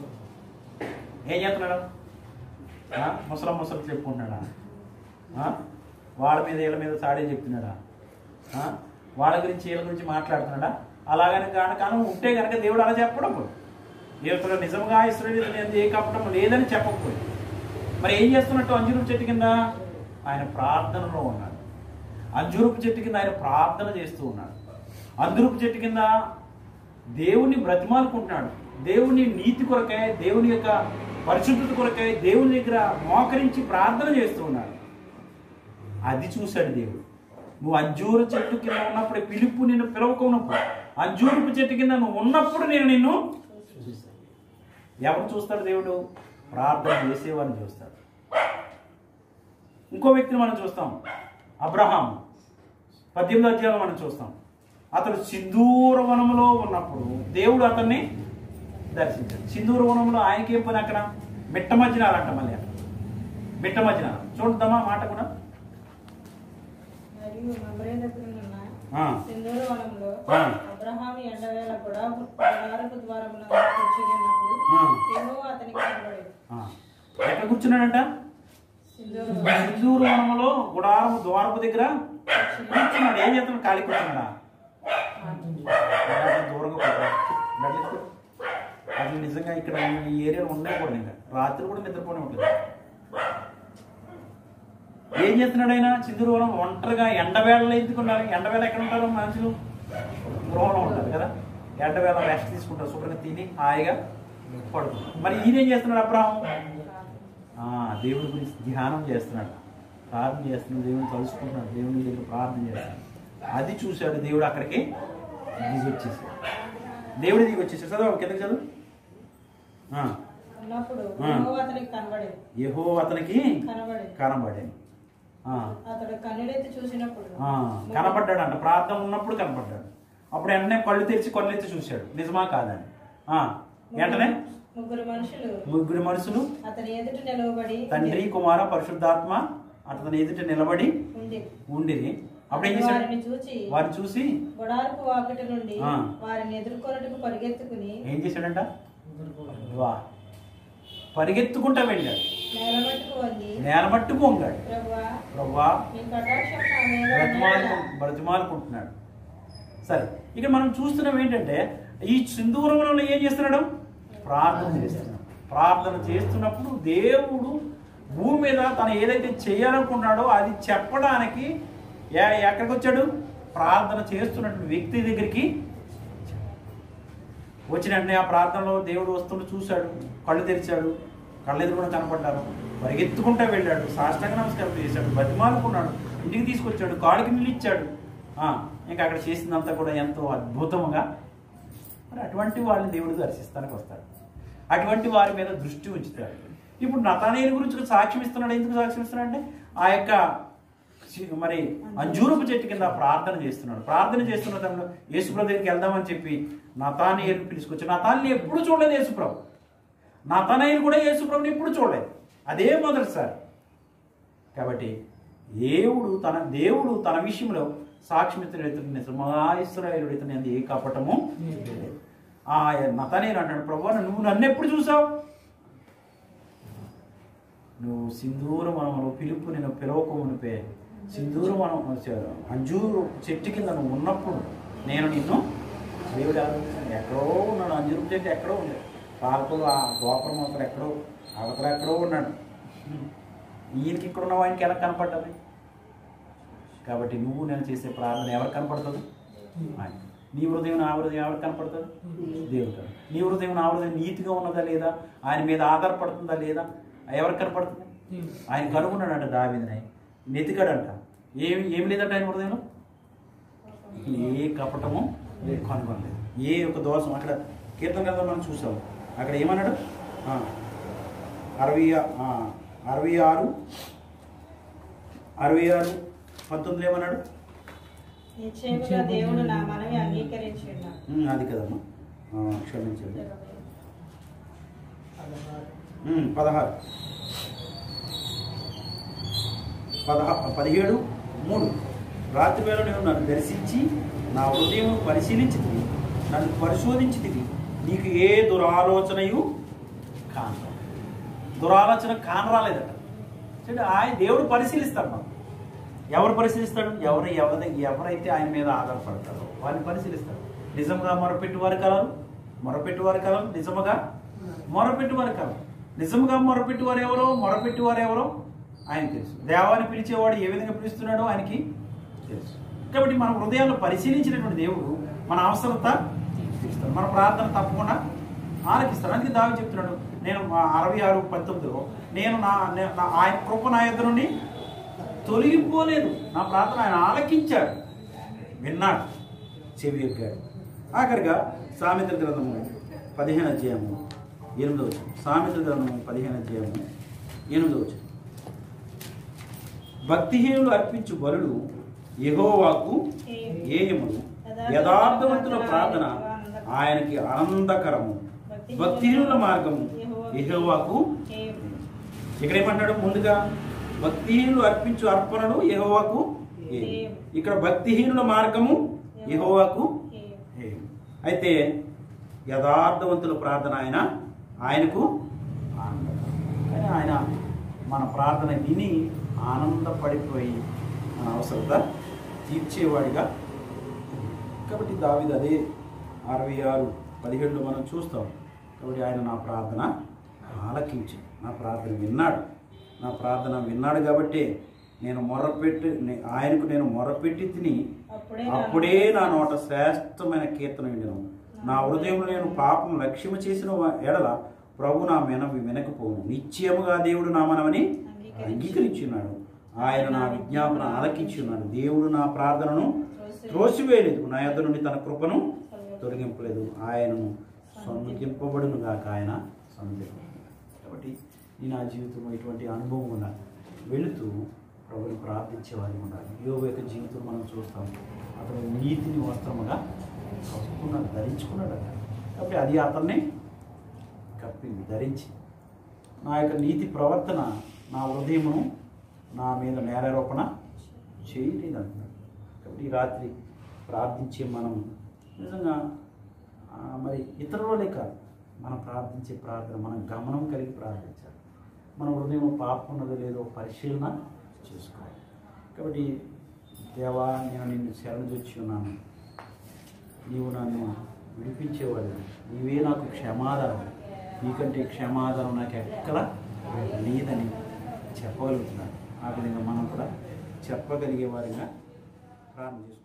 ఏం చేస్తున్నాడు ఆ? ముసలం ముసలం చెప్పుకుంటున్నాడా ఆ? వాళ్ళ మీద వీళ్ళ మీద సాడే చెప్తున్నాడా ఆ? వాళ్ళ గురించి వీళ్ళ గురించి మాట్లాడుతున్నాడా అలాగని కారణం ఉంటే కనుక దేవుడు అలా చెప్పడం దేవుడు నిజంగా ఇస్రాయేలు నేను ఏ కప్పడం లేదని చెప్పకపోయి మరి ఏం చేస్తున్నట్టు అంజురూపు చెట్టు కింద ఆయన ప్రార్థనలో ఉన్నాడు అంజురూపు చెట్టు కింద ఆయన ప్రార్థన చేస్తూ ఉన్నాడు అంజురూపు చెట్టు కింద దేవుణ్ణి బ్రతిమాలుకుంటున్నాడు దేవుని నీతి కొరకై దేవుని యొక్క పరిశుద్ధత కొరకై దేవుని దగ్గర మోకరించి ప్రార్థన చేస్తూ ఉన్నాడు అది చూశాడు దేవుడు నువ్వు అంజూర చెట్టు కింద ఉన్నప్పుడు పిలుపు నిన్ను పిలవకున్నప్పుడు అంజూరపు చెట్టు కింద నువ్వు ఉన్నప్పుడు నేను నిన్ను చూశాను ఎవరు చూస్తాడు దేవుడు ప్రార్థన చేసేవారిని చూస్తాడు ఇంకో వ్యక్తిని మనం చూస్తాం అబ్రహాం పద్దెనిమిది అధ్యాయంలో మనం చూస్తాం అతడు సింధూర వనములో ఉన్నప్పుడు దేవుడు అతన్ని దర్శించాడు సింధూర వనంలో ఆయనకి ఏం పని అక్కడ మిట్ట మధ్యనాలు అంట మళ్ళీ అక్కడ మిట్ట మధ్యనాలు చూద్దామా మాట కూడా మరియు మమరేంద్రపురమున్న ఆ. సింధూర వనంలో ఆ. అబ్రహాము ఎండవేళ కూడా ద్వారపు ద్వారమున కూర్చున్నప్పుడు ఆ. యెహోవా అతనికి కనబడేది ఆ. ఎక్కడ కూర్చున్నాడంట సింధూరం సింధూరు వనములో గుడారము ద్వారపు దగ్గర కూర్చున్నాడు ఏం చేస్తున్నాడు ఖాళీ కూర్చున్నాడా అలా దూరంగా కూర్చోడు. నడిచి అది నిజంగా ఇక్కడ ఈ ఏరియాలో ఉండకూడదు ఇంకా రాత్రి కూడా నిద్రపోనే ఉంటుంది ఏం చేస్తున్నాడు ఆయన సింధూరు వనం ఒంటరిగా ఎండవేళలో ఎందుకున్నారు ఎండవేళ ఎక్కడ ఉంటారు మనుషులు గృహంలో ఉంటారు కదా ఎండవేళ రెస్ట్ తీసుకుంటారు శుభ్రంగా తిని హాయిగా పడుకుంటారు మరి ఈయన ఏం చేస్తున్నాడు అబ్రాహం ఆ, దేవుడి గురించి ధ్యానం చేస్తున్నాడు ప్రార్థన చేస్తున్నాడు దేవుని తలుసుకుంటున్నాడు దేవుని దగ్గర ప్రార్థన చేస్తున్నాడు అది చూశాడు దేవుడు అక్కడికి దిగి వచ్చేసాడు దేవుడు దిగి వచ్చేసాడు చదువు కిందకి చదువు ఆ, ఉన్నప్పుడు ఆ. యెహోవా అతనికి కనబడేది యెహో అతనికి కనబడేది కనబడే ఆ, అతడు కన్నుడెత్తి చూసినప్పుడు ఆ, కనబడ్డాడు అంట ప్రార్థన ఉన్నప్పుడు కనబడ్డాడు అప్పుడు వెంటనే కళ్ళు తెరిచి కళ్ళు ఎత్తి చూశాడు నిజమా కాదని ఆ, వెంటనే ముగ్గురు మనుషులు ముగ్గురు మనుషులు అతని ఎదుట నిలవబడి తండ్రి కుమార పరిశుద్ధాత్మ అతని ఎదుట నిలబడి ఉంది ఉండిరి అప్పుడు ఏం వారిని చేశాడు చూచి వారిని చూసి గొడారపు వాకిటి నుండి ఆ. వారిని ఎదుర్కొన్నట్టుకు పరిగెత్తుకుని ఏం చేశాడంట వా పరిగెత్తుకుంటా వెళ్ళాడు నేల మట్టుకు వంగి నేల మట్టుకు వంగాడు ప్రభువా ప్రవ్వా నీ కటాక్షం నా మీద బ్రతిమాలు ఉన్నదా? బ్రతిమాలుకుంటున్నాడు సరే ఇక్కడ మనం చూస్తున్నాం ఏంటంటే ఈ సింధూరంలో ఏం చేస్తున్నాడు ప్రార్థన చేస్తున్నాడు ప్రార్థన చేస్తున్నప్పుడు దేవుడు భూమి మీద తను ఏదైతే చేయాలనుకున్నాడో అది చెప్పడానికి ఏ- ఎక్కడికి వచ్చాడు ప్రార్థన చేస్తున్నటువంటి వ్యక్తి దగ్గరికి వచ్చిన వెంటనే ఆ ప్రార్థనలో దేవుడు వస్తుంటే చూశాడు కళ్ళు తెరిచాడు కళ్ళు ఎదురుకుండా కనపడ్డారు పరిగెత్తుకుంటా వెళ్ళాడు సాష్టాంగ నమస్కారం చేశాడు బతిమాలుకున్నాడు ఇంటికి తీసుకొచ్చాడు కాడికి నిలిచాడు ఆ, ఇంకా అక్కడ చేసిందంతా కూడా ఎంతో అద్భుతంగా మరి అటువంటి వాళ్ళని దేవుడు దర్శిస్తానికి వస్తాడు అటువంటి వారి మీద దృష్టి ఉంచుతాడు ఇప్పుడు నతానేయుని గురించి ఒక సాక్ష్యం ఇస్తున్నాడు ఎందుకు సాక్ష్యం ఇస్తున్నాడు అంటే ఆ యొక్క చి- మరి అంజూరపు చెట్టు కింద ప్రార్థన చేస్తున్నాడు ప్రార్థన చేస్తున్న తనలో యేసుప్రభు దగ్గరికి వెళ్దామని చెప్పి నతానేయుని పిలుచుకొచ్చి నతాన్ని ఎప్పుడు చూడలేదు యేసుప్రభు నతానేయులు కూడా యేసుప్రభుని ఎప్పుడు చూడలేదు అదే మొదటిసారి కాబట్టి దేవుడు తన దేవుడు తన విషయంలో సాక్ష్యమిత్రుడు ఇతను నిజమా ఇస్రాయేలుడు ఇతను ఎందు ఏ కపటము లేదు. ఆ నతనేలు అంటాడు ప్రభు నువ్వు నన్ను ఎప్పుడు చూసావు నువ్వు సింధూర మనములు పిలుపు నేను పిలవకమునిపే సింధూర మనం అంజూరు చెట్టు కింద నువ్వు ఉన్నప్పుడు నేను నిన్ను దేవుడు ఆలోచించాను ఎక్కడో ఉన్నాడు అంజూరు చెట్టు ఎక్కడో ఉంది పాలకులు ఆ గోపురం అక్కడ ఎక్కడో అవతల ఎక్కడో ఉన్నాడు ఈయనకి ఇక్కడ ఉన్న వానికి ఎలా కనపడ్డది కాబట్టి నువ్వు నేను చేసే ప్రార్థన ఎవరు కనపడుతుంది ఆయన నీ హృదయం నా హృదయం ఎవరు కనపడుతుంది దేవుడు నీ హృదయం నా హృదయం నీతిగా ఉన్నదా లేదా ఆయన మీద ఆధారపడుతుందా లేదా ఎవరికి కనపడుతుంది ఆయన కనుగొన్నాడంట దావిదని నెతికాడంట ఏమి ఏమి లేదంట ఆయన హృదయంలో ఏ కపటము లేదు కనుగొనలేదు ఏ ఒక దోషం అక్కడ కీర్తన గ్రంథం మనం చూసాం అక్కడ ఏమన్నాడు ఆ, అరవై ఆ, అరవై ఆరు అరవై ఆరు పంతొమ్మిది ఏమన్నాడు నిశ్చయముగా దేవుడు నా మనవి అంగీకరించి ఉన్నాడు ఉమ్, అది కదమ్మా ఆ, క్షమించండి ఉమ్, పదహారు పదహా పదిహేడు మూడు రాత్రి వేళ నేను నన్ను దర్శించి నా హృదయం పరిశీలించి నన్ను పరిశోధించి నీకు ఏ దురాలోచనయు కాను దురాలోచన కానరాలేదట చూడండి ఆయన దేవుడు పరిశీలిస్తాడు మనం ఎవరు పరిశీలిస్తాడు ఎవరు ఎవరి ఎవరైతే ఆయన మీద ఆధారపడతారో వారిని పరిశీలిస్తాడు నిజంగా మొరపెట్టి వారి కలరు మొరపెట్టి వారి కలరు నిజముగా మొరపెట్టి వారి కలరు నిజముగా మొరపెట్టి వారు ఎవరో మొరపెట్టి వారు ఎవరో ఆయన తెలుసు దేవాన్ని పిలిచేవాడు ఏ విధంగా పిలుస్తున్నాడో ఆయనకి తెలుసు కాబట్టి మన హృదయాలను పరిశీలించినటువంటి దేవుడు మన అవసరత తీరుస్తాడు మన ప్రార్థన తప్పకుండా ఆలకిస్తాడు అందుకే దావి చెప్తున్నాడు నేను మా అరవై ఆరు పంతొమ్మిదిలో నేను నా నే- నా- ఆయన కృప నా యొద్ద నుండి తొలగిపోలేదు నా ప్రార్థన ఆయన ఆలకించాడు విన్నాడు చెవి ఎక్కాడు ఆఖరిగా సామెత గ్రంథము పదిహేను అధ్యాయము ఎనిమిదో వచనం. సామెత గ్రంథము పదిహేను అధ్యాయము ఎనిమిదో వచనం. భక్తిహీనులు అర్పించు బలులు యెహోవాకు ఏయములు యథార్థవంతుల ప్రార్థన ఆయనకి ఆనందకరము భక్తిహీనుల మార్గము యెహోవాకు ఇక్కడ ఏమంటాడు ముందుగా భక్తిహీనులు అర్పించు అర్పణలు యెహోవాకు ఏమి. ఇక్కడ భక్తిహీనుల మార్గము యెహోవాకు ఏమి. అయితే యథార్థవంతుల ప్రార్థన ఆయన ఆయనకు ఆనందకరం. కానీ ఆయన మన ప్రార్థన విని ఆనందపడిపోయి మన అవసరత తీర్చేవాడిగా కాబట్టి దావిది అదే అరవై ఆరు పదిహేడులో మనం చూస్తాం కాబట్టి ఆయన నా ప్రార్థన ఆలకించి నా ప్రార్థన విన్నాడు నా ప్రార్థన విన్నాడు కాబట్టి నేను మొర్రపెట్టి నే- ఆయనకు నేను మొర్రపెట్టి తిని అప్పుడే అప్పుడే నా నోట శ్రేష్టమైన కీర్తన వినను నా హృదయంలో నేను పాపం లక్ష్యము చేసిన వా- ఎడల ప్రభు నా మెనవి వినకపోను నిశ్చయముగా దేవుడు నా మనవని అంగీకరించున్నాడు ఆయన నా విజ్ఞాపన ఆలకించున్నాడు దేవుడు నా ప్రార్థనను త్రోసివేయలేదు నా యొద్ద నుండి తన కృపను తొలగింపలేదు ఆయనను సొంతింపబడును గాక ఆయన సొంతింపబడును కాబట్టి ఈ నా జీవితంలో ఇటువంటి అనుభవం ఉన్న వెళుతూ ప్రభుని ప్రార్థించే వారి ఉండాలి యోగ యొక్క జీవితం మనం చూస్తాం అతను నీతిని వస్త్రముగా కప్పుకున్నాడు ధరించుకున్నాడు కాబట్టి అది అతన్ని కప్పింది ధరించి నా యొక్క నీతి ప్రవర్తన నా హృదయమును నా మీద నేరారోపణ చేయలేదు అంటున్నాడు కాబట్టి ఈ రాత్రి ప్రార్థించే మనం నిజంగా ఆ, మరి ఇతరులే కాదు మనం ప్రార్థించే ప్రార్థన మనం గమనం కలిగి ప్రార్థించాలి మన హృదయం పాపం ఉన్నదో లేదో పరిశీలన చేసుకోవాలి కాబట్టి దేవా నేను నిన్ను శరణుజొచ్చి ఉన్నాను నీవు నన్ను విడిపించేవాడు నీవే నాకు క్షమాధానం నీకంటే క్షమాధానం నాకు ఎక్కడ లేదని చెప్పగలుగుతున్నాను ఆ విధంగా మనం కూడా చెప్పగలిగే వారిగా ప్రార్థన చేసుకుంటాం